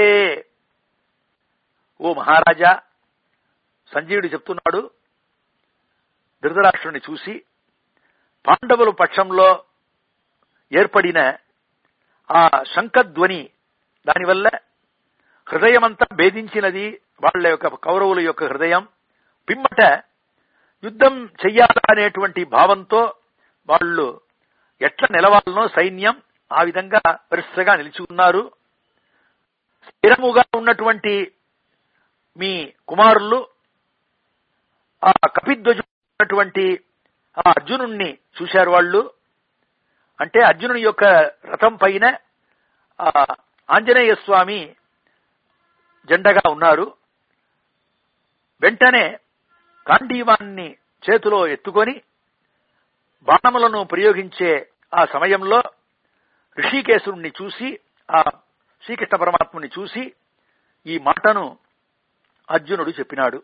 ఓ మహారాజా సంజీవుడు చెప్తున్నాడు ధృతరాష్ట్రుని చూసి పాండవుల పక్షంలో ఏర్పడిన ఆ శంఖధ్వని దానివల్ల హృదయమంతా భేదించినది వాళ్ళ యొక్క కౌరవుల యొక్క హృదయం పిమ్మట యుద్ధం చెయ్యాలనేటువంటి భావంతో వాళ్ళు ఎట్లా నిలవాలనో సైన్యం ఆ విధంగా వరుసగా నిలిచి ఉన్నారు స్థిరముగా ఉన్నటువంటి మీ కుమారులు ఆ కపిధ్వజున్నటువంటి ఆ అర్జునుణ్ణి చూశారు వాళ్ళు అంటే అర్జునుని యొక్క రథం పైన ఆ ఆంజనేయ స్వామి జెండగా ఉన్నారు వెంటనే కాండీవాన్ని చేతిలో ఎత్తుకొని బాణములను ప్రయోగించే ఆ సమయంలో ఋషికేశుడిని చూసి ఆ శ్రీకృష్ణ పరమాత్ముని చూసి ఈ మాటను అర్జునుడు చెప్పినాడు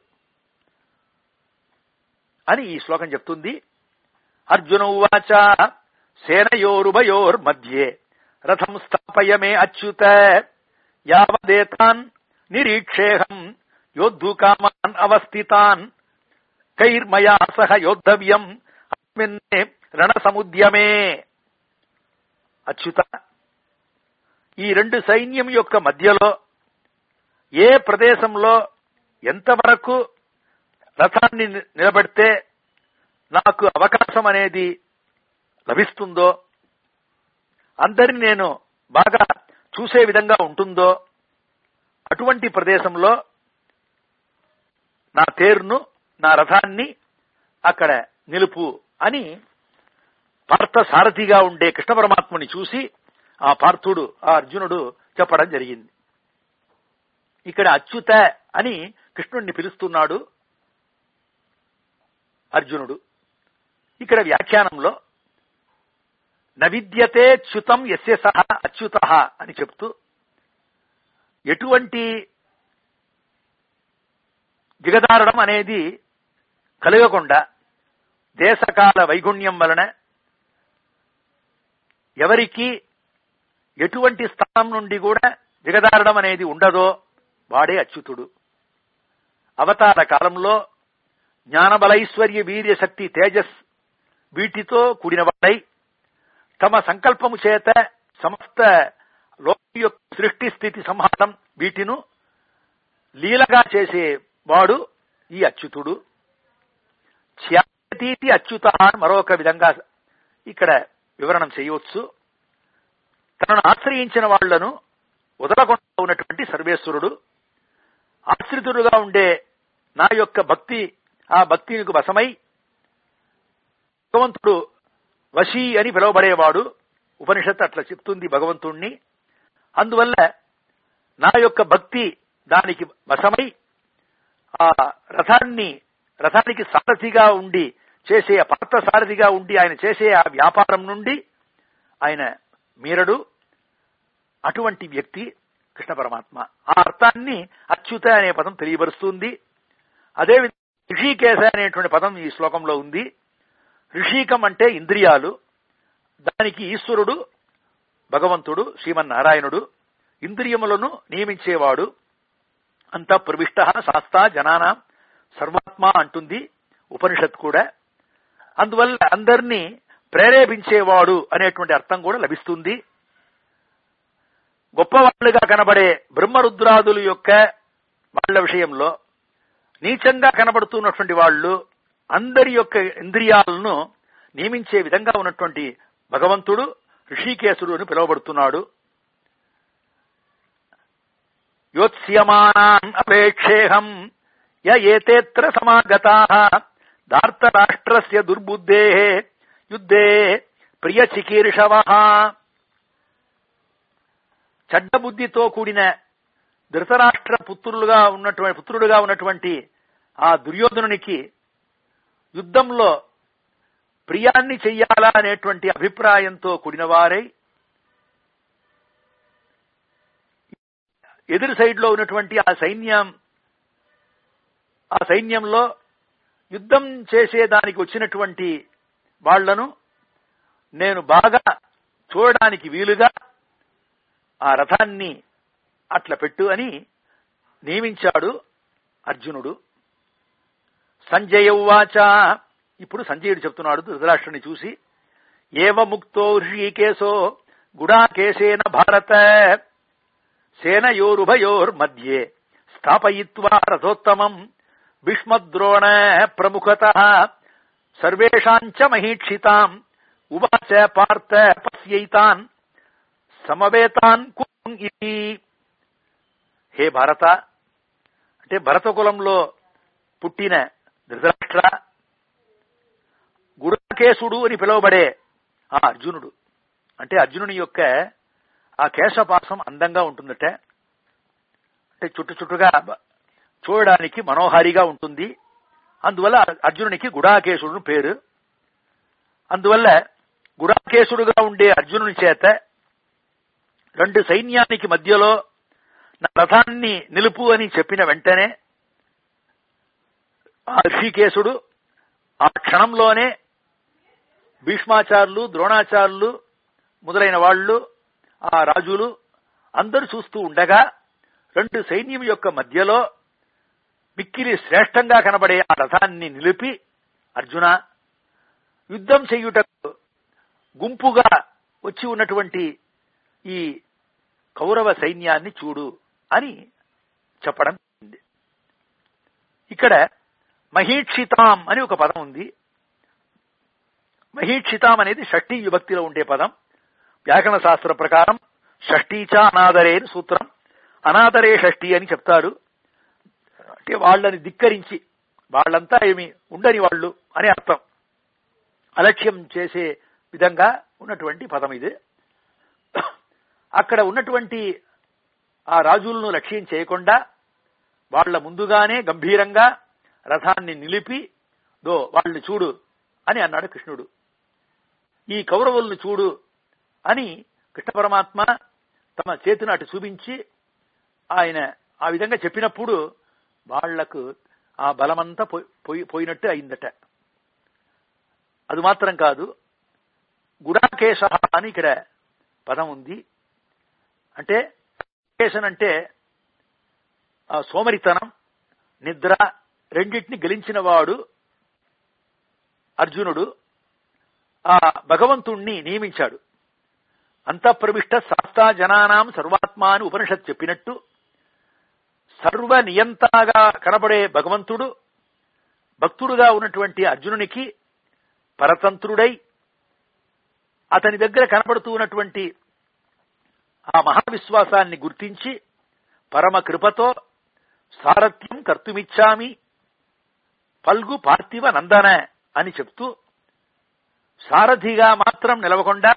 అని ఈ శ్లోకం చెప్తుంది అర్జున ఉవాచ సేనయోరుభయోర్మధ్యే రథం స్థాపయ మే అచ్యుత యావదేతాన్ నిరీక్షేహం యోద్ధుకామాన్ అవస్థితాన్ కైర్మయా సహ యోద్ధవ్యం అస్మిన్నే రణసముద్యమే అచ్యుత ఈ రెండు సైన్యం యొక్క మధ్యలో ఏ ప్రదేశంలో ఎంతవరకు రథాన్ని ని- నిలబెడితే నాకు అవకాశం అనేది లభిస్తుందో అందరిని నేను బాగా చూసే విధంగా ఉంటుందో అటువంటి ప్రదేశంలో నా తేరును నా రథాన్ని అక్కడ నిలుపు అని పార్థ సారథిగా ఉండే కృష్ణ పరమాత్మని చూసి ఆ పార్థుడు ఆ అర్జునుడు చెప్పడం జరిగింది ఇక్కడ అచ్యుత అని కృష్ణుణ్ణి పిలుస్తున్నాడు అర్జునుడు ఇక్కడ వ్యాఖ్యానంలో నవిద్యతే చ్యుతం ఎస్య సహ అచ్యుత అని చెప్తూ ఎటువంటి దిగదారడం అనేది కలగకుండా దేశకాల వైగుణ్యం వలన ఎవరికి ఎటువంటి స్థానం నుండి కూడా దిగదారడం అనేది ఉండదో వాడే అచ్యుతుడు అవతార కాలంలో జ్ఞానబలైశ్వర్య వీర్య శక్తి తేజస్ వీటితో కూడినవాడై తమ సంకల్పము చేత సమస్త లోక యొక్క సృష్టి స్థితి సంహారం వీటిను లీలగా చేసేవాడు ఈ అచ్యుతుడు త్యాగతీతి అచ్యుత అని మరొక విధంగా ఇక్కడ వివరణం చేయవచ్చు తనను ఆశ్రయించిన వాళ్లను వదలకుండా ఉన్నటువంటి సర్వేశ్వరుడు ఆశ్రితుడుగా ఉండే నా యొక్క భక్తి ఆ భక్తికి వశమై భగవంతుడు వశీ అని పిలువబడేవాడు ఉపనిషత్తు అట్లా చెప్తుంది భగవంతుణ్ణి అందువల్ల నా యొక్క భక్తి దానికి వశమై ఆ రథాన్ని రథానికి సారథిగా ఉండి చేసే పాత్ర సారథిగా ఉండి ఆయన చేసే ఆ వ్యాపారం నుండి ఆయన మీరడు అటువంటి వ్యక్తి కృష్ణ పరమాత్మ ఆ అర్థాన్ని అచ్యుత అనే పదం తెలియబరుస్తుంది అదేవిధంగా ఋషికేశ అనేటువంటి పదం ఈ శ్లోకంలో ఉంది ఋషికం అంటే ఇంద్రియాలు దానికి ఈశ్వరుడు భగవంతుడు శ్రీమన్నారాయణుడు ఇంద్రియములను నియమించేవాడు అంత ప్రవిష్ట శాస్తా జనానా సర్వాత్మ అంటుంది ఉపనిషత్ కూడా అందువల్ల అందరినీ ప్రేరేపించేవాడు అనేటువంటి అర్థం కూడా లభిస్తుంది గొప్పవాళ్లుగా కనబడే బ్రహ్మరుద్రాదుల యొక్క వాళ్ళ విషయంలో నీచంగా కనబడుతున్నటువంటి వాళ్ళు అందరి యొక్క ఇంద్రియాలను నియమించే విధంగా ఉన్నటువంటి భగవంతుడు ఋషికేశుడు అని పిలువబడుతున్నాడు యోత్స్యమానాన్ అపేక్షేహం య ఏతేత్ర సమాగతా ధార్తరాష్ట్రస్య దుర్బుద్ధే యుద్ధే ప్రియ చికీర్షవ చెడ్డ బుద్ధితో కూడిన ధృతరాష్ట్ర పుత్రులుగా ఉన్నటువంటి పుత్రుడుగా ఉన్నటువంటి ఆ దుర్యోధనునికి యుద్ధంలో ప్రియాన్ని చెయ్యాలా అనేటువంటి అభిప్రాయంతో కూడిన వారై ఎదురు సైడ్ లో ఉన్నటువంటి ఆ సైన్యం ఆ సైన్యంలో యుద్ధం చేసేదానికి వచ్చినటువంటి వాళ్లను నేను బాగా చూడడానికి వీలుగా ఆ రథాన్ని అట్లా పెట్టు అని నియమించాడు అర్జునుడు సంజయ ఉవాచ ఇప్పుడు సంజయుడు చెప్తున్నాడు ధృతరాష్ట్రుని చూసి ఏవ ముక్తో ఋషికేశో గుడాకేశేన భారత సేనయోరుభయోర్మధ్యే స్థాపయిత్వా రథోత్తమం భీష్మద్రోణ ప్రముఖత సర్వేషాంచ మహీక్షితాం ఉవాచ పార్థ పశ్యైతాన్ సమవేతాన్ కుం ఇది హే భారత అంటే భరత కులంలో పుట్టిన ధృతరాష్ట్ర గుడకేశుడు అని పిలువబడే ఆ అర్జునుడు అంటే అర్జునుని యొక్క ఆ కేశపాసం అందంగా ఉంటుందట అంటే చుట్టు చుట్టుగా చూడడానికి మనోహారిగా ఉంటుంది అందువల్ల అర్జునునికి గుడాకేశుడు పేరు అందువల్ల గుడాకేశుడుగా ఉండే అర్జునుని చేత రెండు సైన్యానికి మధ్యలో నా రథాన్ని నిలుపు అని చెప్పిన వెంటనే ఆ ఋషికేశుడు ఆ క్షణంలోనే భీష్మాచారులు ద్రోణాచారులు మొదలైన వాళ్ళు ఆ రాజులు అందరూ చూస్తూ ఉండగా రెండు సైన్యం యొక్క మధ్యలో మిక్కిలి శ్రేష్టంగా కనబడే ఆ రథాన్ని నిలిపి అర్జున యుద్ధం చేయుటకు గుంపుగా వచ్చి ఉన్నటువంటి ఈ కౌరవ సైన్యాన్ని చూడు అని చెప్పడం జరిగింది. ఇక్కడ మహీక్షితాం అని ఒక పదం ఉంది మహీక్షితాం అనేది షష్ఠీ విభక్తిలో ఉండే పదం వ్యాకరణ శాస్త్ర ప్రకారం షష్ఠీచ అనాదరే అని సూత్రం అనాదరే షష్ఠి అని చెప్తారు అంటే వాళ్ళని ధిక్కరించి వాళ్ళంతా ఏమి ఉండని వాళ్ళు అని అర్థం అలక్ష్యం చేసే విధంగా ఉన్నటువంటి పదం ఇది అక్కడ ఉన్నటువంటి ఆ రాజులను లక్ష్యం చేయకుండా వాళ్ళ ముందుగానే గంభీరంగా రథాన్ని నిలిపి దో వాళ్ళని చూడు అని అన్నాడు కృష్ణుడు ఈ కౌరవుల్ని చూడు అని కృష్ణ పరమాత్మ తమ చేతిని అటు చూపించి ఆయన ఆ విధంగా చెప్పినప్పుడు వాళ్లకు ఆ బలమంతా పోయి- పోయి పోయినట్టు అయిందట అది మాత్రం కాదు గుడాకేశ అని ఇక్కడ పదం ఉంది అంటే కేశన్ అంటే ఆ సోమరితనం నిద్ర రెండింటిని గెలిచిన వాడు అర్జునుడు ఆ భగవంతుణ్ణి నియమించాడు అంతఃప్రవిష్ట శాస్తా జనానాం సర్వాత్మ అని ఉపనిషత్ చెప్పినట్టు సర్వ నియంతాగా కనబడే భగవంతుడు భక్తుడుగా ఉన్నటువంటి అర్జునునికి పరతంత్రుడై అతని దగ్గర కనబడుతూ ఉన్నటువంటి ఆ మహావిశ్వాసాన్ని గుర్తించి పరమ కృపతో సారథ్యం కర్తుమిచ్చామి పల్గు పార్థివ నందన అని చెప్తూ సారథిగా మాత్రం నిలవకుండా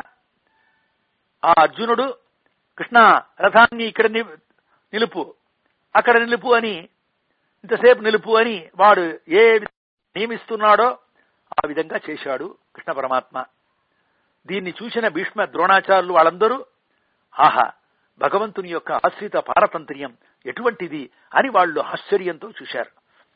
ఆ అర్జునుడు కృష్ణ రథాన్ని ఇక్కడ ని- నిలుపు అక్కడ నిలుపు అని ఇంతసేపు నిలుపు అని వాడు ఏ వి- నియమిస్తున్నాడో ఆ విధంగా చేశాడు కృష్ణ పరమాత్మ దీన్ని చూసిన భీష్మ ద్రోణాచార్యులు వాళ్ళందరూ ఆహా భగవంతుని యొక్క ఆశ్రిత పారతంత్ర్యం ఎటువంటిది అని వాళ్ళు ఆశ్చర్యంతో చూశారు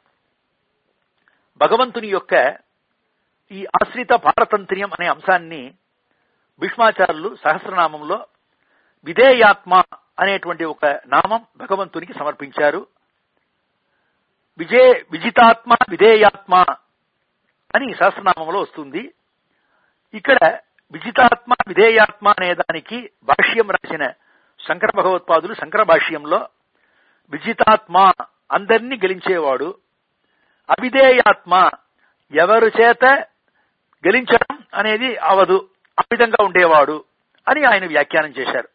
భగవంతుని యొక్క ఈ ఆశ్రిత పారతంత్ర్యం అనే అంశాన్ని భీష్మాచార్యులు సహస్రనామంలో విధేయాత్మ అనేటువంటి ఒక నామం భగవంతునికి సమర్పించారు విజయ విజితాత్మ విధేయాత్మ అని సహస్రనామంలో వస్తుంది ఇక్కడ విజితాత్మ విధేయాత్మ అనే దానికి భాష్యం రాసిన శంకర భగవత్పాదులు శంకర భాష్యంలో విజితాత్మ అందరినీ గెలించేవాడు అవిధేయాత్మ ఎవరు చేత గెలించడం అనేది అవదు ఆ విధంగా ఉండేవాడు అని ఆయన వ్యాఖ్యానం చేశారు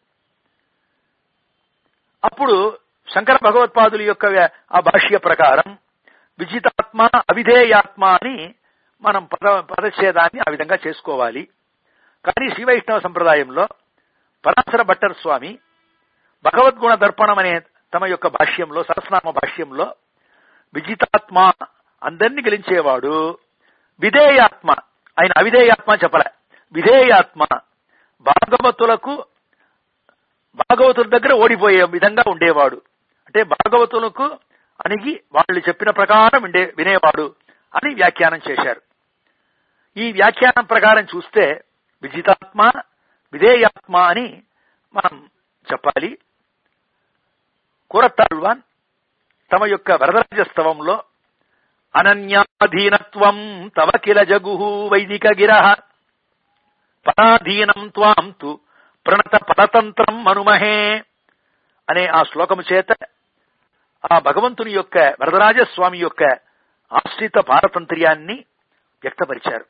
అప్పుడు శంకర భగవత్పాదుల యొక్క వ్య- ఆ భాష్య ప్రకారం విజితాత్మ అవిధేయాత్మ అని మనం పద పదచ్ఛేదాన్ని ఆ విధంగా చేసుకోవాలి కానీ శ్రీ వైష్ణవ సంప్రదాయంలో పరాశర భట్టర్ స్వామి భగవద్గుణ దర్పణం అనే తమ యొక్క భాష్యంలో సహస్రనామ భాష్యంలో విజితాత్మ అందరినీ గెలించేవాడు విధేయాత్మ ఆయన అవిధేయాత్మ చెప్పలే విధేయాత్మ భాగవతులకు భాగవతుల దగ్గర ఓడిపోయే విధంగా ఉండేవాడు అంటే భాగవతులకు అణిగి వాళ్ళు చెప్పిన ప్రకారం విండే వినేవాడు అని వ్యాఖ్యానం చేశారు ఈ వ్యాఖ్యానం ప్రకారం చూస్తే విజితాత్మ విధేయాత్మ అని మనం చెప్పాలి కూరత్తాళ్వాన్ తమ యొక్క వరదరాజస్తవంలో అనన్యాధీనత్వం తవ కిల జగు వైదిక గిర పరాధీనం త్వాం తు ప్రణత పరతంత్రం మనుమహే అనే ఆ శ్లోకము చేత ఆ భగవంతుని యొక్క వరదరాజస్వామి యొక్క ఆశ్రిత పారతంత్ర్యాన్ని వ్యక్తపరిచారు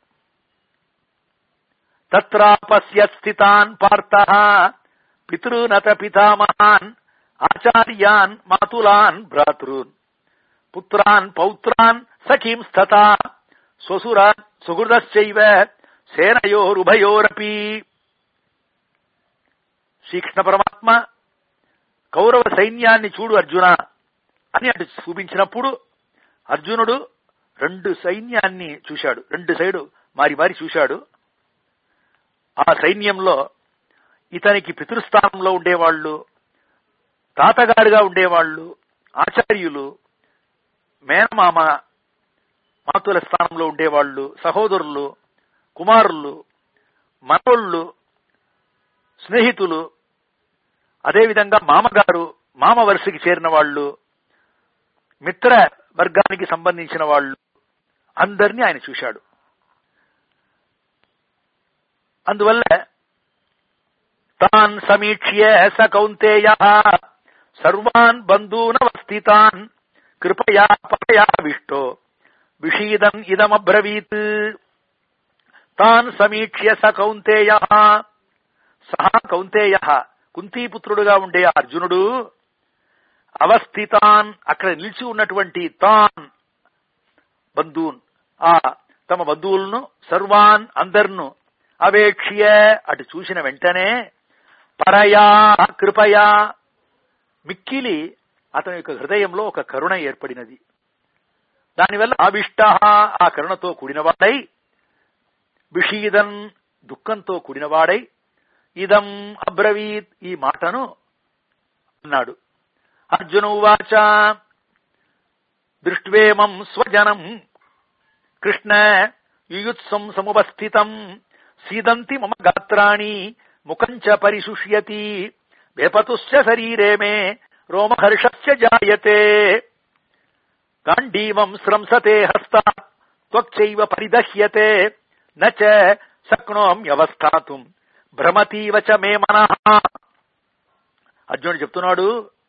తత్రాపస్య స్థితాన్ పార్థ పితృనత పితామహాన్ ఆచార్యాన్ మాతులాన్ భ్రాతృన్ పుత్రాన్ పౌత్రాన్ సఖీం స్థతా స్వసురాన్ సుహృదశ్చైవ సేనయోరుభయోరపి శ్రీకృష్ణ పరమాత్మ కౌరవ సైన్యాన్ని చూడు అర్జున అని అటు చూపించినప్పుడు అర్జునుడు రెండు సైన్యాన్ని చూశాడు రెండు సైడు మారి మారి చూశాడు ఆ సైన్యంలో ఇతనికి పితృస్థానంలో ఉండేవాళ్ళు తాతగారుగా ఉండేవాళ్ళు ఆచార్యులు మేనమామ మాతుల స్థానంలో ఉండేవాళ్ళు సహోదరులు కుమారులు మనోళ్ళు స్నేహితులు అదేవిధంగా మామగారు మామ వరుసకి చేరిన వాళ్ళు మిత్ర వర్గానికి సంబంధించిన వాళ్ళు అందరినీ ఆయన చూశాడు అందువల్ల తాన్ సమీక్ష్య స కౌంతేయ సర్వాన్ బంధూనవస్థితాన్ కృపయా పరయావిష్టో విషీదం ఇదమబ్రవీత్ తాన్ సమీక్ష్య స కౌంతేయ సహా కౌంతేయ కుంతీపుత్రుడుగా ఉండే అర్జునుడు అవస్థితాన్ అక్కడ నిలిచి ఉన్నటువంటి తాన్ బంధువున్ ఆ తమ బంధువులను సర్వాన్ అందర్ను అవేక్ష్య అటు చూసిన వెంటనే పరయా కృపయా మిక్కిలి అతని యొక్క హృదయంలో ఒక కరుణ ఏర్పడినది దానివల్ల ఆవిష్ట ఆ కరుణతో కూడినవాడై విషీదన్ దుఃఖంతో కూడినవాడై ఇదం అబ్రవీత్ ఈ మాటను అన్నాడు అర్జున ఉవాచ దృష్ట్వేమం స్వజనం కృష్ణ యుయుత్సం సముపస్థితం సీదంతి మమ గాత్రాణి ముఖంచ పరిశుష్యతి వేపతుస్య శరీరే మే రోమహర్షస్య జాయతే గాంధీవం స్రంసతే హస్త త్వక్చైవ పరిదహ్యతే నచ శక్నోమ్యవస్థాతుం భ్రమతీవ చ మే మనః అర్జునుడు చెప్తున్నాడు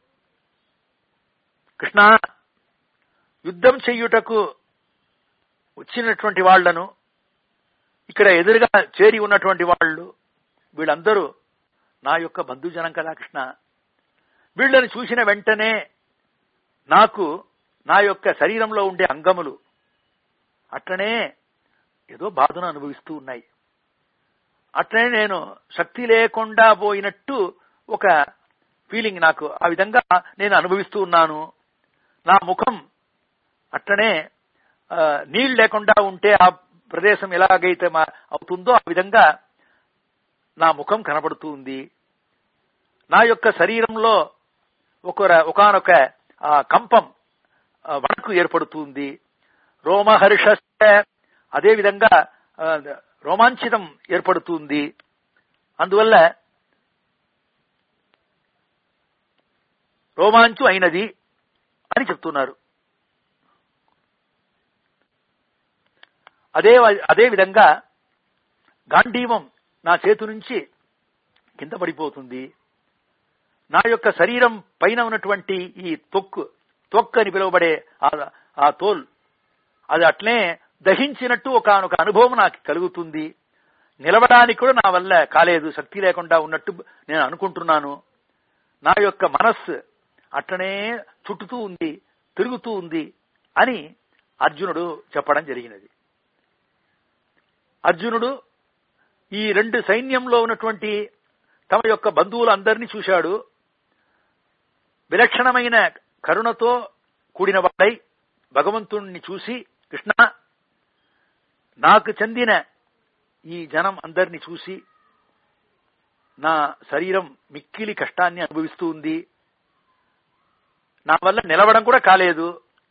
కృష్ణ యుద్ధం చెయ్యుటకు వచ్చినటువంటి వాళ్లను ఇక్కడ ఎదురుగా చేరి ఉన్నటువంటి వాళ్ళు వీళ్ళందరూ నా యొక్క బంధుజనం కదా కృష్ణ వీళ్ళని చూసిన వెంటనే నాకు నా యొక్క శరీరంలో ఉండే అంగములు అట్లనే ఏదో బాధను అనుభవిస్తూ ఉన్నాయి అట్లనే నేను శక్తి లేకుండా పోయినట్టు ఒక ఫీలింగ్ నాకు ఆ విధంగా నేను అనుభవిస్తూ ఉన్నాను నా ముఖం అట్లనే నీళ్ళు లేకుండా ఉంటే ఆ ప్రదేశం ఎలాగైతే అవుతుందో ఆ విధంగా నా ముఖం కనబడుతూ ఉంది నా యొక్క శరీరంలో ఒక ఒకనొక కంపం వణకు ఏర్పడుతుంది రోమహర్ష అదేవిధంగా రోమాంచితం ఏర్పడుతుంది అందువల్ల రోమాంచు అయినది అని చెప్తున్నారు అదే అదే విధంగా గాంధీవం నా చేతు నుంచి కింద పడిపోతుంది నా యొక్క శరీరం పైన ఉన్నటువంటి ఈ తొక్కు తొక్కు అని పిలువబడే ఆ తోల్ అది అట్లే దహించినట్టు ఒక ఒక అనుభవం నాకు కలుగుతుంది నిలవడానికి కూడా నా వల్ల కాలేదు శక్తి లేకుండా ఉన్నట్టు నేను అనుకుంటున్నాను నా యొక్క మనస్సు అట్లనే చుట్టుతూ ఉంది తిరుగుతూ ఉంది అని అర్జునుడు చెప్పడం జరిగినది అర్జునుడు ఈ రెండు సైన్యంలో ఉన్నటువంటి తమ యొక్క బంధువులందరినీ చూశాడు విలక్షణమైన కరుణతో కూడిన వాడై భగవంతుణ్ణి చూసి కృష్ణ నాకు చెందిన ఈ జనం అందరిని చూసి నా శరీరం మిక్కిలి కష్టాన్ని అనుభవిస్తూ ఉంది నా వల్ల నిలవడం కూడా కాలేదు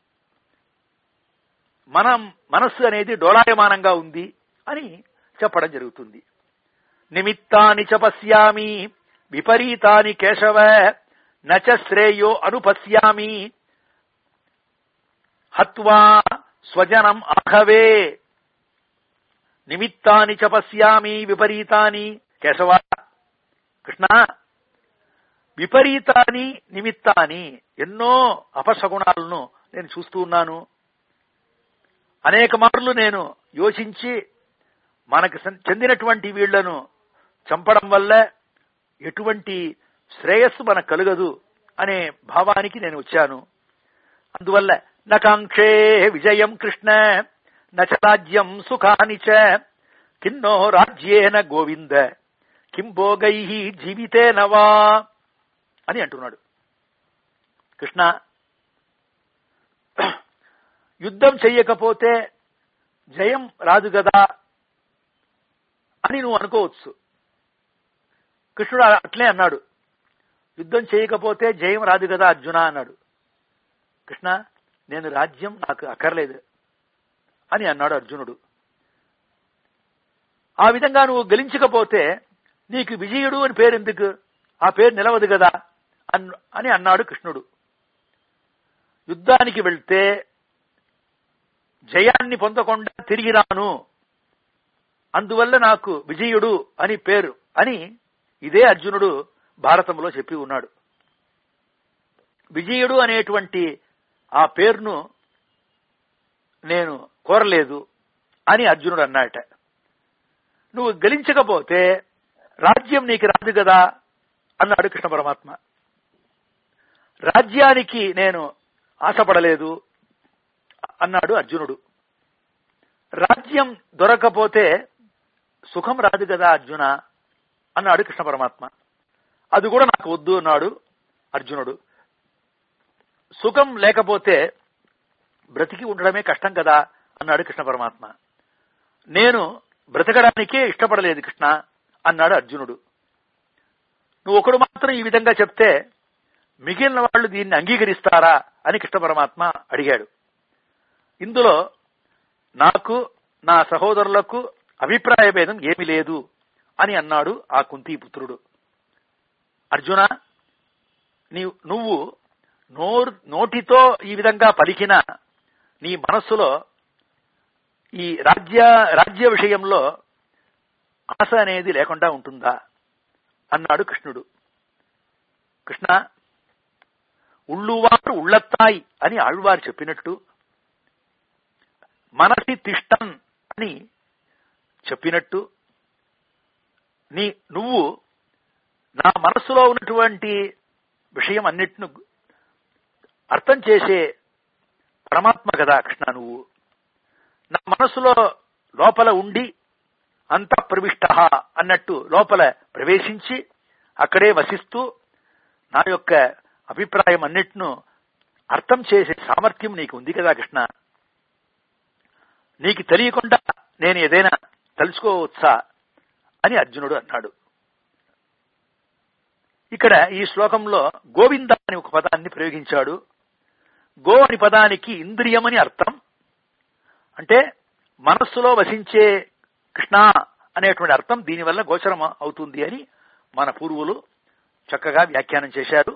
మనం మనస్సు అనేది డోలాయమానంగా ఉంది అని చెప్పడం జరుగుతుంది నిమిత్తాని చ పశ్యామి విపరీతాని కేశవ నచ శ్రేయో అనుపశ్యామి హత్వా స్వజనం ఆహవే నిమిత్తాని చ పశ్యామి విపరీతాని కేశవ కృష్ణ విపరీతాని నిమిత్తాని ఎన్నో అపశగుణాలను నేను చూస్తూ ఉన్నాను అనేక మార్లు నేను యోచించి మనకు చెందినటువంటి వీళ్లను చంపడం వల్ల ఎటువంటి శ్రేయస్సు మనకు కలగదు అనే భావానికి నేను వచ్చాను అందువల్ల నకాంక్షే విజయం కృష్ణ నచ రాజ్యం సుఖాని చ కిన్నో రాజ్యేన గోవింద కిం భోగై జీవితే నవా అని అంటున్నాడు కృష్ణ యుద్ధం చెయ్యకపోతే జయం రాదు కదా అని నువ్వు అనుకోవచ్చు కృష్ణుడు అట్లే అన్నాడు యుద్ధం చేయకపోతే జయం రాదు కదా అర్జున అన్నాడు కృష్ణ నేను రాజ్యం నాకు అక్కర్లేదు అని అన్నాడు అర్జునుడు ఆ విధంగా నువ్వు గెలించకపోతే నీకు విజయుడు అని పేరు ఎందుకు ఆ పేరు నిలవదు కదా అని అన్నాడు కృష్ణుడు యుద్ధానికి వెళ్తే జయాన్ని పొందకుండా తిరిగి రాను అందువల్ల నాకు విజయుడు అని పేరు అని ఇదే అర్జునుడు భారతంలో చెప్పి ఉన్నాడు విజయుడు అనేటువంటి ఆ పేరును నేను కోరలేదు అని అర్జునుడు అన్నాడట నువ్వు గెలించకపోతే రాజ్యం నీకు రాదు కదా అన్నాడు కృష్ణ పరమాత్మ రాజ్యానికి నేను ఆశపడలేదు అన్నాడు అర్జునుడు రాజ్యం దొరకపోతే సుఖం రాదు కదా అర్జున అన్నాడు కృష్ణ పరమాత్మ అది కూడా నాకు వద్దు అన్నాడు అర్జునుడు సుఖం లేకపోతే బ్రతికి ఉండడమే కష్టం కదా అన్నాడు కృష్ణ పరమాత్మ నేను బ్రతకడానికే ఇష్టపడలేదు కృష్ణ అన్నాడు అర్జునుడు నువ్వు ఒకడు మాత్రం ఈ విధంగా చెప్తే మిగిలిన వాళ్ళు దీన్ని అంగీకరిస్తారా అని కృష్ణ పరమాత్మ అడిగాడు ఇందులో నాకు నా సహోదరులకు అభిప్రాయ భేదం ఏమీ లేదు అని అన్నాడు ఆ కుంతీపుత్రుడు అర్జున నీ నువ్వు నోరు నోటితో ఈ విధంగా పలికిన నీ మనస్సులో ఈ రాజ్య రాజ్య విషయంలో ఆశ అనేది లేకుండా ఉంటుందా అన్నాడు కృష్ణుడు కృష్ణ ఉళ్ళువారు ఉళ్ళత్తాయి అని ఆళ్వారు చెప్పినట్టు మనసి తిష్టం అని చెప్పినట్టు నీ నువ్వు నా మనస్సులో ఉన్నటువంటి విషయం అన్నిటిను అర్థం చేసే పరమాత్మ కదా కృష్ణ నువ్వు నా మనస్సులో లోపల ఉండి అంత ప్రవిష్ట అన్నట్టు లోపల ప్రవేశించి అక్కడే వసిస్తూ నా యొక్క అభిప్రాయం అన్నిటిను అర్థం చేసే సామర్థ్యం నీకు ఉంది కదా కృష్ణ నీకు తెలియకుండా నేను ఏదైనా తెలుసుకోవచ్చా అని అర్జునుడు అన్నాడు ఇక్కడ ఈ శ్లోకంలో గోవింద అని ఒక పదాన్ని ప్రయోగించాడు గో అని పదానికి ఇంద్రియమని అర్థం అంటే మనస్సులో వసించే కృష్ణ అనేటువంటి అర్థం దీనివల్ల గోచరం అవుతుంది అని మన పూర్వులు చక్కగా వ్యాఖ్యానం చేశారు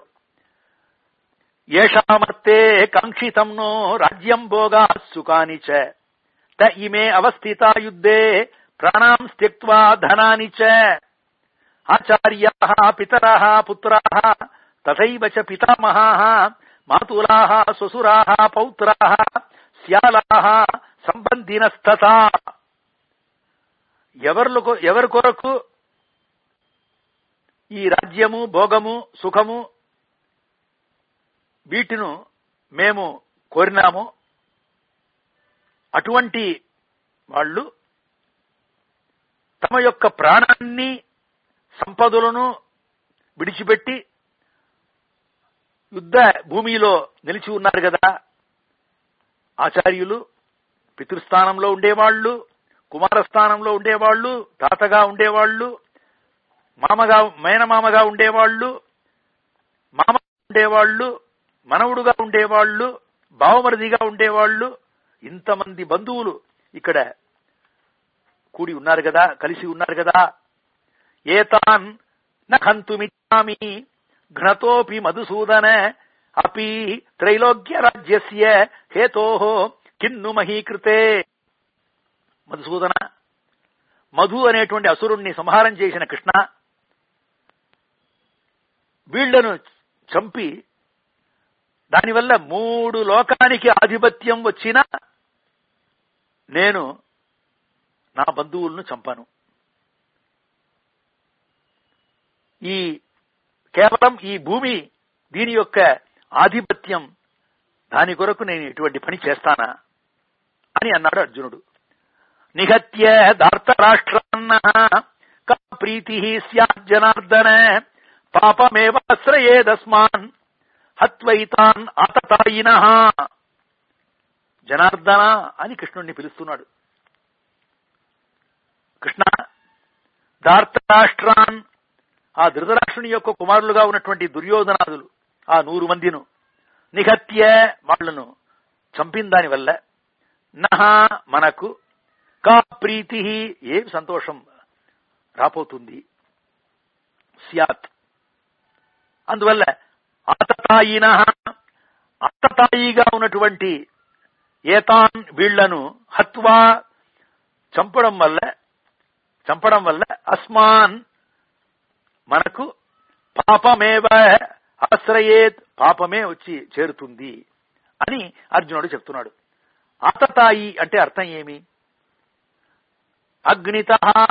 ఏషామర్తే కాంక్షితం నో రాజ్యం భోగా సుఖాని చ త ఇమే అవస్థితా యుద్ధే ప్రాణాం త్యక్వా ధనాని చ ఆచార్యా పితరా పుత్రా తథైవ చ పితామహా మాతులా శ్వశురా పౌత్రా శ్యాలా సంబంధినస్తథా ఎవరు ఎవరి కొరకు ఈ రాజ్యము భోగము సుఖము వీటిను మేము కోరినాము అటువంటి వాళ్ళు తమ యొక్క ప్రాణాన్ని సంపదలను విడిచిపెట్టి యుద్ధ భూమిలో నిలిచి ఉన్నారు కదా ఆచార్యులు పితృస్థానంలో ఉండేవాళ్ళు కుమారస్థానంలో ఉండేవాళ్ళు తాతగా ఉండేవాళ్ళు మామగా మేనమామగా ఉండేవాళ్ళు మామ ఉండేవాళ్ళు మనవుడుగా ఉండేవాళ్ళు బావమరిదిగా ఉండేవాళ్ళు ఇంతమంది బంధువులు ఇక్కడ కూడి ఉన్నారు కదా కలిసి ఉన్నారు కదా ఏతాన్ నఖంతుమిచ్చామి ఘ్నతోపి మధుసూదన అపి త్రైలోక్య రాజ్యస్య హేతో కిన్ను మహీకృతే మధుసూదన మధు అనేటువంటి అసురుణ్ణి సంహారం చేసిన కృష్ణ వీళ్లను చంపి దానివల్ల మూడు లోకానికి ఆధిపత్యం వచ్చినా నేను నా బంధువులను చంపాను ఈ కేవలం ఈ భూమి దీని యొక్క ఆధిపత్యం దాని కొరకు నేను ఇటువంటి పని చేస్తానా అని అన్నాడు అర్జునుడు నిహత్య దార్తరాష్ట్రాన్న కా ప్రీతి స్యాజ్జనార్దన పాపమేవాశ్రయేదస్మాన్ హత్వైతాన్ ఆతతాయిన జనార్దన అని కృష్ణుణ్ణి పిలుస్తున్నాడు కృష్ణ దార్తరాష్ట్రాన్ ఆ ధృతరాష్ట్రుని యొక్క కుమారులుగా ఉన్నటువంటి దుర్యోధనాదులు ఆ నూరు మందిను నిహత్య వాళ్లను చంపిన దాని వల్ల నహ మనకు కా ప్రీతి ఏం సంతోషం రాపోతుంది స్యాత్ అందువల్ల ఆతతాయిన ఆతతాయిగా ఉన్నటువంటి ఏతాన్ వీళ్లను హత్వా చంపడం వల్ల చంపడం వల్ల అస్మాన్ మనకు పాపమేవ ఆశ్రయేత్ పాపమే వచ్చి చేరుతుంది అని అర్జునుడు చెప్తున్నాడు ఆతతాయి అంటే అర్థం ఏమి అగ్నిత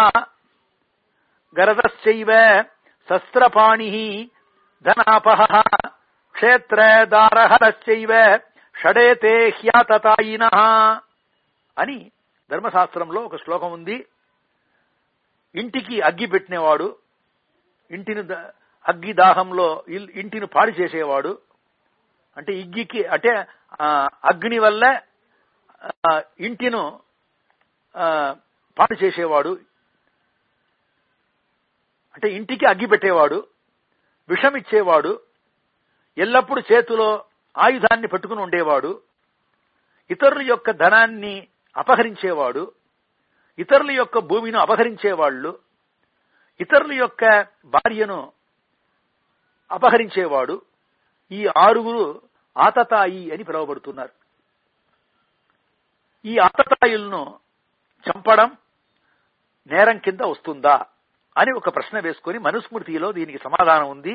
గరదశ్చైవ శస్త్రపాణి ధనాపహ క్షేత్రదారహరశ్చైవ షడేతే హ్యాతతాయిన అని ధర్మశాస్త్రంలో ఒక శ్లోకం ఉంది ఇంటికి అగ్గి పెట్టినవాడు ఇంటిని ద- అగ్గి దాహంలో ఇల్- ఇంటిని పాడు చేసేవాడు అంటే ఇగ్గికి అంటే ఆ, అగ్ని వల్ల ఆ, ఇంటిను ఆ, పాడు చేసేవాడు అంటే ఇంటికి అగ్గి పెట్టేవాడు విషం ఇచ్చేవాడు ఎల్లప్పుడూ చేతిలో ఆయుధాన్ని పట్టుకుని ఉండేవాడు ఇతరుల యొక్క ధనాన్ని అపహరించేవాడు ఇతరుల యొక్క భూమిని అపహరించేవాళ్ళు ఇతరుల యొక్క భార్యను అపహరించేవాడు ఈ ఆరుగురు ఆతతాయి అని పిలువబడుతున్నారు ఈ ఆతతాయులను చంపడం నేరం కింద వస్తుందా అని ఒక ప్రశ్న వేసుకొని మనుస్మృతిలో దీనికి సమాధానం ఉంది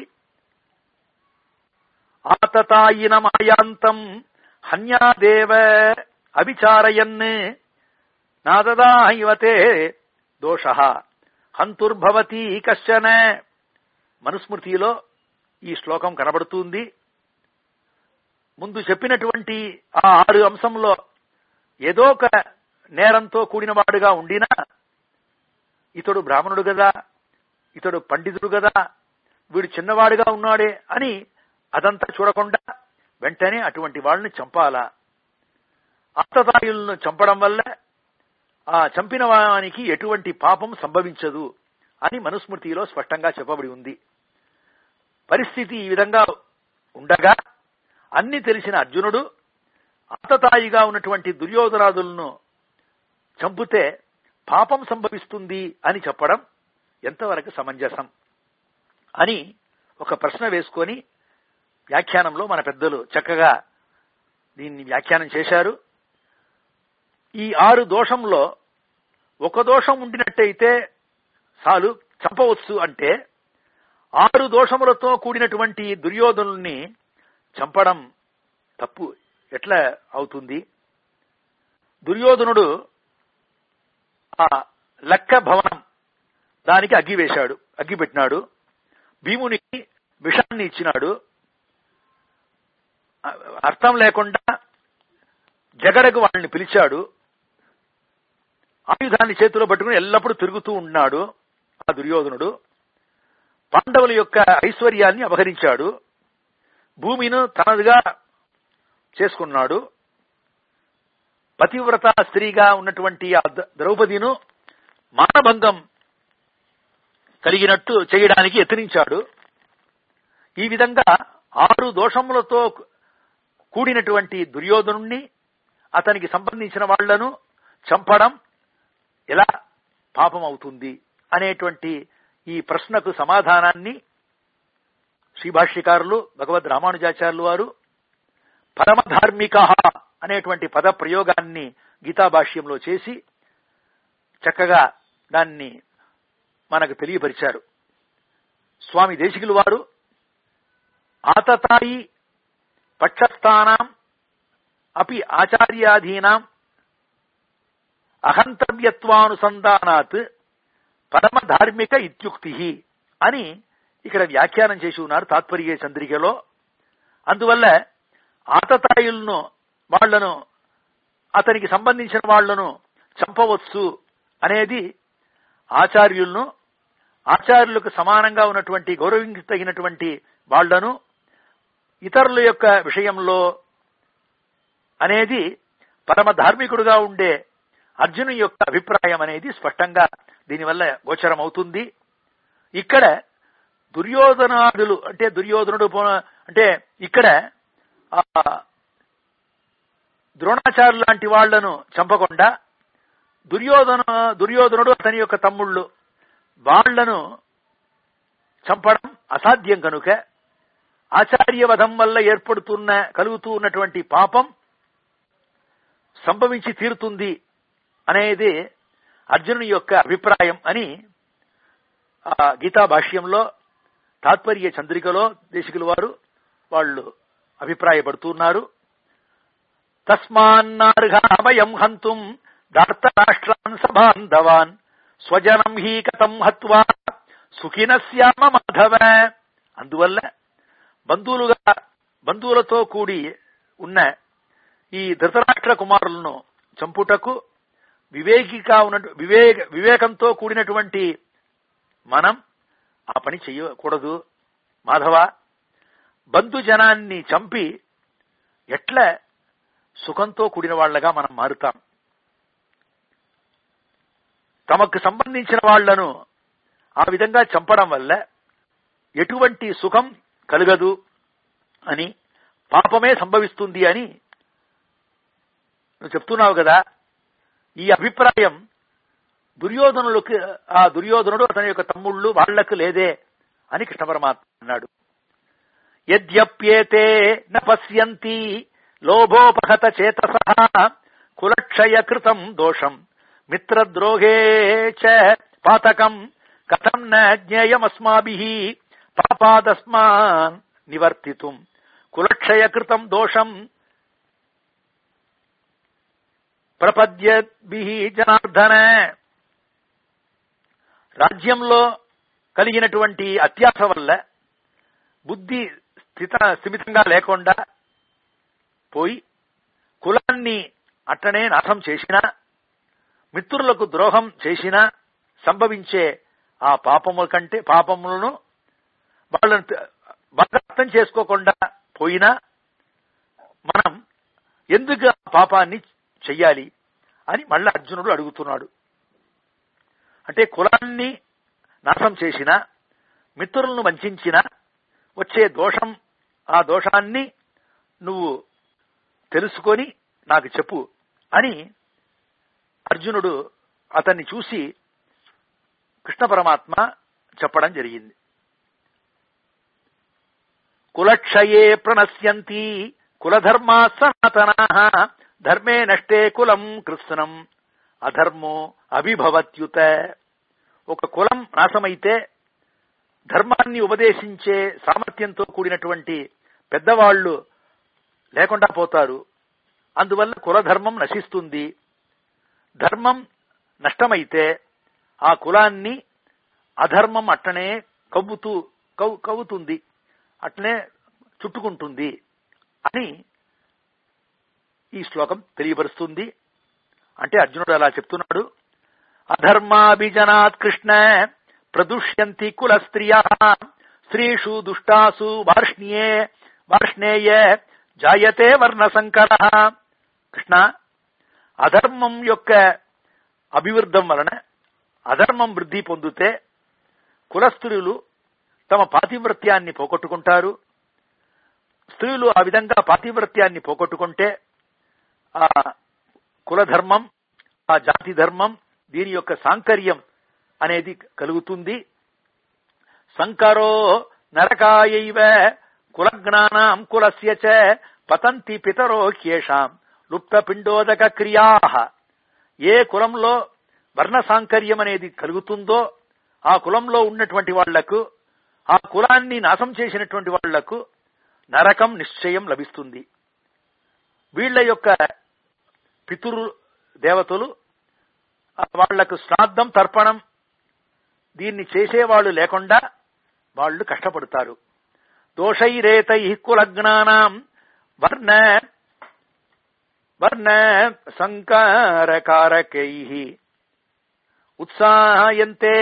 ఆతతాయిన మాయాంతం హన్యాదేవ అవిచారయన్ నాదదాహివతే దోష హంతుర్భవతి కశ్చన మనుస్మృతిలో ఈ శ్లోకం కనబడుతుంది ముందు చెప్పినటువంటి ఆ ఆరు అంశంలో ఏదో ఒక నేరంతో కూడిన వాడుగా ఉండినా ఇతడు బ్రాహ్మణుడు కదా ఇతడు పండితుడు కదా వీడు చిన్నవాడుగా ఉన్నాడే అని అదంతా చూడకుండా వెంటనే అటువంటి వాళ్ళని చంపాలా ఆతతాయులను చంపడం వల్ల ఆ చంపిన వానికి ఎటువంటి పాపం సంభవించదు అని మనుస్మృతిలో స్పష్టంగా చెప్పబడి ఉంది పరిస్థితి ఈ విధంగా ఉండగా అన్ని తెలిసిన అర్జునుడు ఆతతాయిగా ఉన్నటువంటి దుర్యోధనాదులను చంపితే పాపం సంభవిస్తుంది అని చెప్పడం ఎంతవరకు సమంజసం అని ఒక ప్రశ్న వేసుకొని వ్యాఖ్యానంలో మన పెద్దలు చక్కగా దీన్ని వ్యాఖ్యానం చేశారు ఈ ఆరు దోషంలో ఒక దోషం ఉండినట్టయితే చాలు చంపవచ్చు అంటే ఆరు దోషములతో కూడినటువంటి దుర్యోధనుల్ని చంపడం తప్పు ఎట్లా అవుతుంది దుర్యోధనుడు ఆ లక్క భవనం దానికి అగ్గి వేశాడు అగ్గి పెట్టినాడు భీమునికి విషాన్ని ఇచ్చినాడు అ- అర్థం లేకుండా జగడకు వాళ్ళని పిలిచాడు ఆయుధాన్ని చేతిలో పట్టుకుని ఎల్లప్పుడూ తిరుగుతూ ఉన్నాడు ఆ దుర్యోధనుడు పాండవుల యొక్క ఐశ్వర్యాన్ని అపహరించాడు భూమిను తనదిగా చేసుకున్నాడు పతివ్రత స్త్రీగా ఉన్నటువంటి ఆ ద- ద్రౌపదిను మానభంగం కలిగినట్టు చేయడానికి యత్నించాడు ఈ విధంగా ఆరు దోషములతో కూడినటువంటి దుర్యోధనుణ్ణి అతనికి సంబంధించిన వాళ్లను చంపడం ఎలా పాపం అవుతుంది అనేటువంటి ఈ ప్రశ్నకు సమాధానాన్ని శ్రీభాష్యకారులు భగవద్ రామానుజాచార్యులు వారు పరమధార్మిక అనేటువంటి పద ప్రయోగాన్ని గీతాభాష్యంలో చేసి చక్కగా దాన్ని మనకు తెలియపరిచారు స్వామి దేశికులు వారు ఆతతాయి పక్షస్థానాం అపి ఆచార్యాధీనాం అహంతవ్యత్వానుసంధానాత్ పరమ ధార్మిక ఇత్యుక్తి అని ఇక్కడ వ్యాఖ్యానం చేసి ఉన్నారు తాత్పర్య చంద్రికలో అందువల్ల ఆతతాయులను వాళ్లను అతనికి సంబంధించిన వాళ్లను చంపవచ్చు అనేది ఆచార్యులను ఆచార్యులకు సమానంగా ఉన్నటువంటి గౌరవించదగినటువంటి వాళ్లను ఇతరుల యొక్క విషయంలో అనేది పరమ ధార్మికుడుగా ఉండే అర్జును యొక్క అభిప్రాయం అనేది స్పష్టంగా దీనివల్ల గోచరం అవుతుంది ఇక్కడ దుర్యోధనాదులు అంటే దుర్యోధనుడు పో- అంటే ఇక్కడ ఆ ద్రోణాచార్యులు లాంటి వాళ్లను చంపకుండా దుర్యోధన దుర్యోధనుడు అతని యొక్క తమ్ముళ్ళు వాళ్లను చంపడం అసాధ్యం కనుక ఆచార్యవధం వల్ల ఏర్పడుతున్న కలుగుతూ ఉన్నటువంటి పాపం సంభవించి తీరుతుంది అనేది అర్జునుని యొక్క అభిప్రాయం అని ఆ గీతా భాష్యంలో తాత్పర్య చంద్రికలో దేశికుల వారు వాళ్ళు అభిప్రాయపడుతున్నారు తస్మాన్నార్హామయం హంతుం దార్తరాష్ట్రాన్ సబాంధవాన్ స్వజనం హీ కథం హత్వా సుఖినశ్యామ మాధవ అందువల్ల బంధువులుగా బంధువులతో కూడి ఉన్న ఈ ధృతరాష్ట్ర కుమారులను చంపుటకు వివేకిగా ఉన్న వివేక వివేకంతో కూడినటువంటి మనం ఆ పని చెయ్యకూడదు మాధవ బంధుజనాన్ని చంపి ఎట్లా సుఖంతో కూడిన వాళ్లగా మనం మారుతాం తమకు సంబంధించిన వాళ్లను ఆ విధంగా చంపడం వల్ల ఎటువంటి సుఖం కలగదు అని పాపమే సంభవిస్తుంది అని నువ్వు చెప్తున్నావు కదా ఈ అభిప్రాయం దుర్యోధనులకు ఆ దుర్యోధనుడు అతని యొక్క తమ్ముళ్ళు వాళ్లకు లేదే అని కృష్ణ పరమాత్మ అన్నాడు యద్యప్యేతే న పశ్యంతి లోభోపహత చేతస కులక్షయ కృతం దోషం మిత్రద్రోహే చ పాతకం కథం న జ్ఞేయమస్మాభి పాపాదస్మాన్ నివర్తితుం కులక్షయ కృతం దోషం ప్రపద్యద్భి జనార్దన రాజ్యంలో కలిగినటువంటి అత్యాస వల్ల బుద్ధి స్థిత స్థిమితంగా లేకుండా పోయి కులాన్ని అట్టనే నాశం చేసినా మిత్రులకు ద్రోహం చేసినా సంభవించే ఆ పాపముల కంటే పాపములను వాళ్ళను త- బాగా అర్థం చేసుకోకుండా పోయినా మనం ఎందుకు ఆ పాపాన్ని చెయ్యాలి అని మళ్ళా అర్జునుడు అడుగుతున్నాడు అంటే కులాన్ని నాశం చేసిన మిత్రులను వంచిన వచ్చే దోషం ఆ దోషాన్ని నువ్వు తెలుసుకొని నాకు చెప్పు అని అర్జునుడు అతన్ని చూసి కృష్ణ పరమాత్మ చెప్పడం జరిగింది కులక్షయే ప్రణశ్యంతి కులధర్మా సనాతనా ధర్మే నష్టే కులం కృత్స్నం అధర్మో అభిభవత్యుత ఒక కులం నాశమైతే ధర్మాన్ని ఉపదేశించే సామర్థ్యంతో కూడినటువంటి పెద్దవాళ్లు లేకుండా పోతారు అందువల్ల కులధర్మం నశిస్తుంది ధర్మం నష్టమైతే ఆ కులాన్ని అధర్మం అట్టనే కవ్వుతూ కవ్వు కవ్వుతుంది అట్లనే చుట్టుకుంటుంది అని ఈ శ్లోకం తెలియపరుస్తుంది అంటే అర్జునుడు అలా చెప్తున్నాడు అధర్మాభిజనాత్ కృష్ణ ప్రదుష్యంతి కుల స్త్రియ స్త్రీషు దుష్టాసు వార్ష్ణ్యే వార్ష్ణేయ జాయతే వర్ణ సంకర కృష్ణ అధర్మం యొక్క అభివృద్ధం వలన అధర్మం వృద్ధి పొందితే కులస్త్రీలు తమ పాతివ్రత్యాన్ని పోగొట్టుకుంటారు స్త్రీలు ఆ విధంగా పాతివ్రత్యాన్ని పోగొట్టుకుంటే ఆ కులధర్మం ఆ జాతి ధర్మం దీని యొక్క సాంకర్యం అనేది కలుగుతుంది సంకరో నరకాయైవ కులజ్ఞానాం కులస్య చ పతంతి పితరో హ్యేషాం లుప్త పిండోదక క్రియా ఏ కులంలో వర్ణ సాంకర్యం అనేది కలుగుతుందో ఆ కులంలో ఉన్నటువంటి వాళ్లకు ఆ కులాన్ని నాశం చేసినటువంటి వాళ్లకు నరకం నిశ్చయం లభిస్తుంది వీళ్ల యొక్క పితురు దేవతలు వాళ్లకు శ్రాద్ధం తర్పణం దీన్ని చేసేవాళ్ళు లేకుండా వాళ్ళు కష్టపడతారు దోషైరేతై కులజ్ఞానాం వర్ణ వర్ణ సంకారకారకై ఉత్సాహయంతే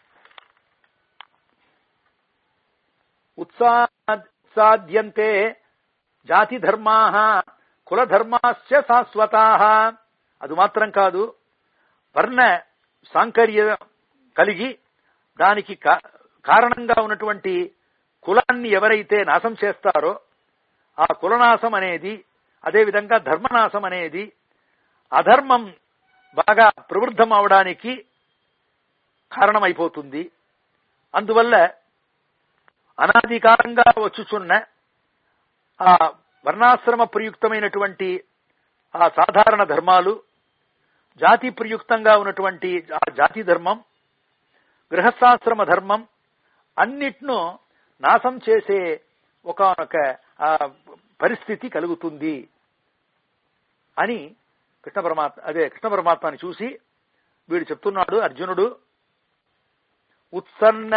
ఉత్సాద్యంతే జాతి ధర్మా కులధర్మాస్య శాశ్వతా అది మాత్రం కాదు వర్ణ సాంకర్య కలిగి దానికి కారణంగా ఉన్నటువంటి కులాన్ని ఎవరైతే నాశం చేస్తారో ఆ కులనాశం అనేది అదేవిధంగా ధర్మనాశం అనేది అధర్మం బాగా ప్రవృద్ధం అవడానికి కారణమైపోతుంది అందువల్ల అనాధికారంగా వచ్చుచున్న ఆ వర్ణాశ్రమ ప్రయుక్తమైనటువంటి ఆ సాధారణ ధర్మాలు జాతి ప్రయుక్తంగా ఉన్నటువంటి ఆ జాతి ధర్మం గృహస్థాశ్రమ ధర్మం అన్నిట్ను నాశం చేసే ఒకనొక పరిస్థితి కలుగుతుంది అని కృష్ణ పరమాత్మ అదే కృష్ణ పరమాత్మని చూసి వీడు చెప్తున్నాడు అర్జునుడు ఉత్సన్న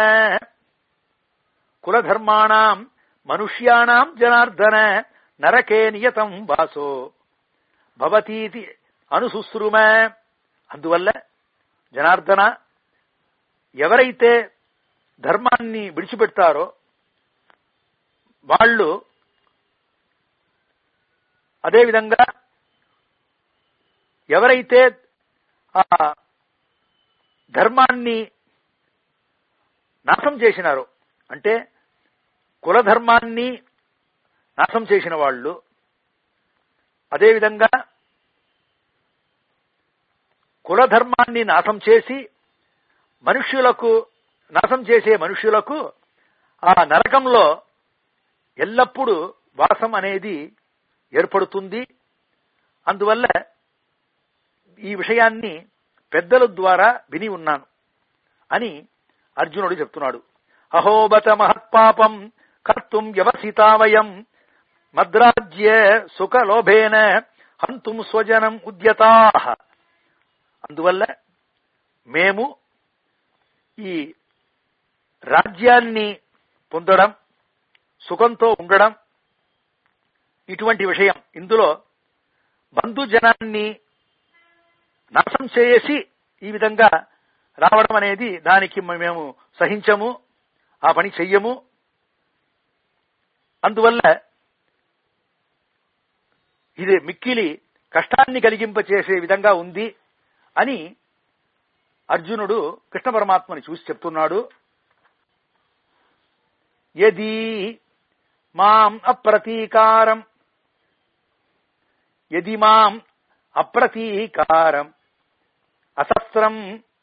కులధర్మాణం మనుష్యాణం జనార్దన నరకే నియతం వాసో భవతీతి అనుశుశ్రుమ అందువల్ల జనార్దన ఎవరైతే ధర్మాన్ని విడిచిపెడతారో వాళ్ళు అదేవిధంగా ఎవరైతే ఆ ధర్మాన్ని నాశం చేసినారో అంటే కులధర్మాన్ని నాశం చేసిన వాళ్ళు అదేవిధంగా కులధర్మాన్ని నాశం చేసి మనుష్యులకు నాశం చేసే మనుష్యులకు ఆ నరకంలో ఎల్లప్పుడూ వాసం అనేది ఏర్పడుతుంది అందువల్ల ఈ విషయాన్ని పెద్దల ద్వారా విని ఉన్నాను అని అర్జునుడు చెప్తున్నాడు అహోబత మహత్పాపం కర్తుం వ్యవసితావయం మద్రాజ్య సుఖలోభేన హంతుం స్వజనం ఉద్యతా అందువల్ల మేము ఈ రాజ్యాన్ని పొందడం సుఖంతో ఉండడం ఇటువంటి విషయం ఇందులో బంధుజనాన్ని నాశం చేసి ఈ విధంగా రావడం అనేది దానికి మేము సహించము ఆ పని చెయ్యము అందువల్ల ఇది మిక్కిలి కష్టాన్ని కలిగింపచేసే విధంగా ఉంది అని అర్జునుడు కృష్ణ పరమాత్మని చూసి చెప్తున్నాడు యది మాం అప్రతీకారం యది మాం అప్రతీకారం అసస్రం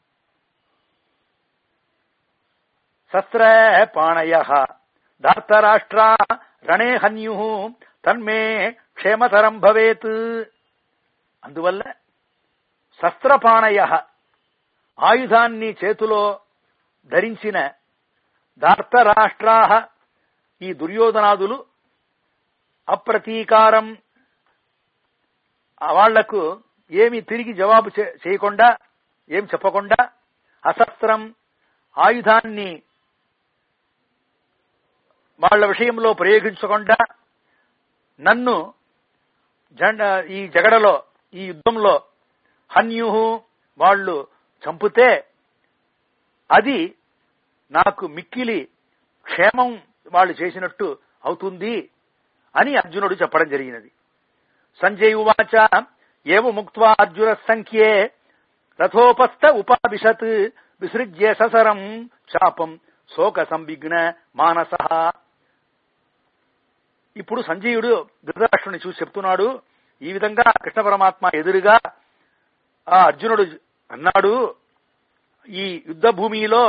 శస్త్రపాణయ ధార్తరాష్ట్రా రణే హన్యు తన్మే క్షేమతరం భవేత్ అందువల్ల శస్త్రపాణయ ఆయుధాన్ని చేతిలో ధరించిన ధార్తరాష్ట్రా ఈ దుర్యోధనాదులు అప్రతీకారం వాళ్లకు ఏమి తిరిగి జవాబు చేయకుండా ఏం చెప్పకుండా అశస్త్రం ఆయుధాన్ని వాళ్ల విషయంలో ప్రయోగించకుండా నన్ను జండ ఈ జగడలో ఈ యుద్ధంలో హన్యు వాళ్ళు చంపితే అది నాకు మిక్కిలి క్షేమం వాళ్ళు చేసినట్టు అవుతుంది అని అర్జునుడు చెప్పడం జరిగినది సంజయ్ ఉవాచ ఏవ ముక్త్వా అర్జున సంఖ్యే రథోపస్థ ఉపాభిషత్ విసృజ్య ససరం చాపం శోక సంవిఘ్న మానస ఇప్పుడు సంజయుడు ధృతరాష్ట్రుని చూసి చెప్తున్నాడు ఈ విధంగా కృష్ణ పరమాత్మ ఎదురుగా ఆ అర్జునుడు అన్నాడు ఈ యుద్ధ భూమిలో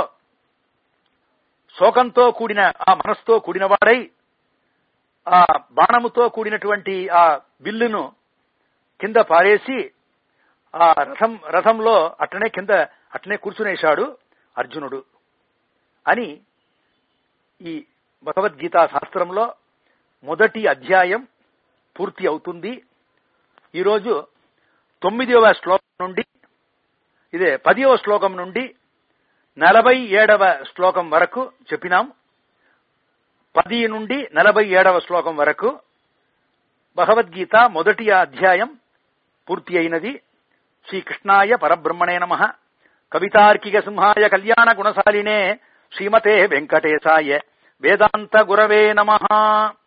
శోకంతో కూడిన ఆ మనస్తో కూడిన వాడై ఆ బాణముతో కూడినటువంటి ఆ బిల్లును కింద పారేసి ఆ రథం రథంలో అట్లనే కింద అట్లనే కూర్చునేశాడు అర్జునుడు అని ఈ భగవద్గీతా శాస్త్రంలో మొదటి అధ్యాయం పూర్తి అవుతుంది ఈరోజు తొమ్మిదవ శ్లోకం నుండి ఇదే పదివ శ్లోకం నుండి నలభై ఏడవ శ్లోకం వరకు చెప్పినాం పది నుండి నలభై ఏడవ శ్లోకం వరకు భగవద్గీత మొదటి అధ్యాయం పూర్తి అయినది శ్రీకృష్ణాయ పరబ్రహ్మణే నమ కవితార్కిక సింహాయ కళ్యాణ గుణశాలినే శ్రీమతే వెంకటేశాయ వేదాంత గురవే నమ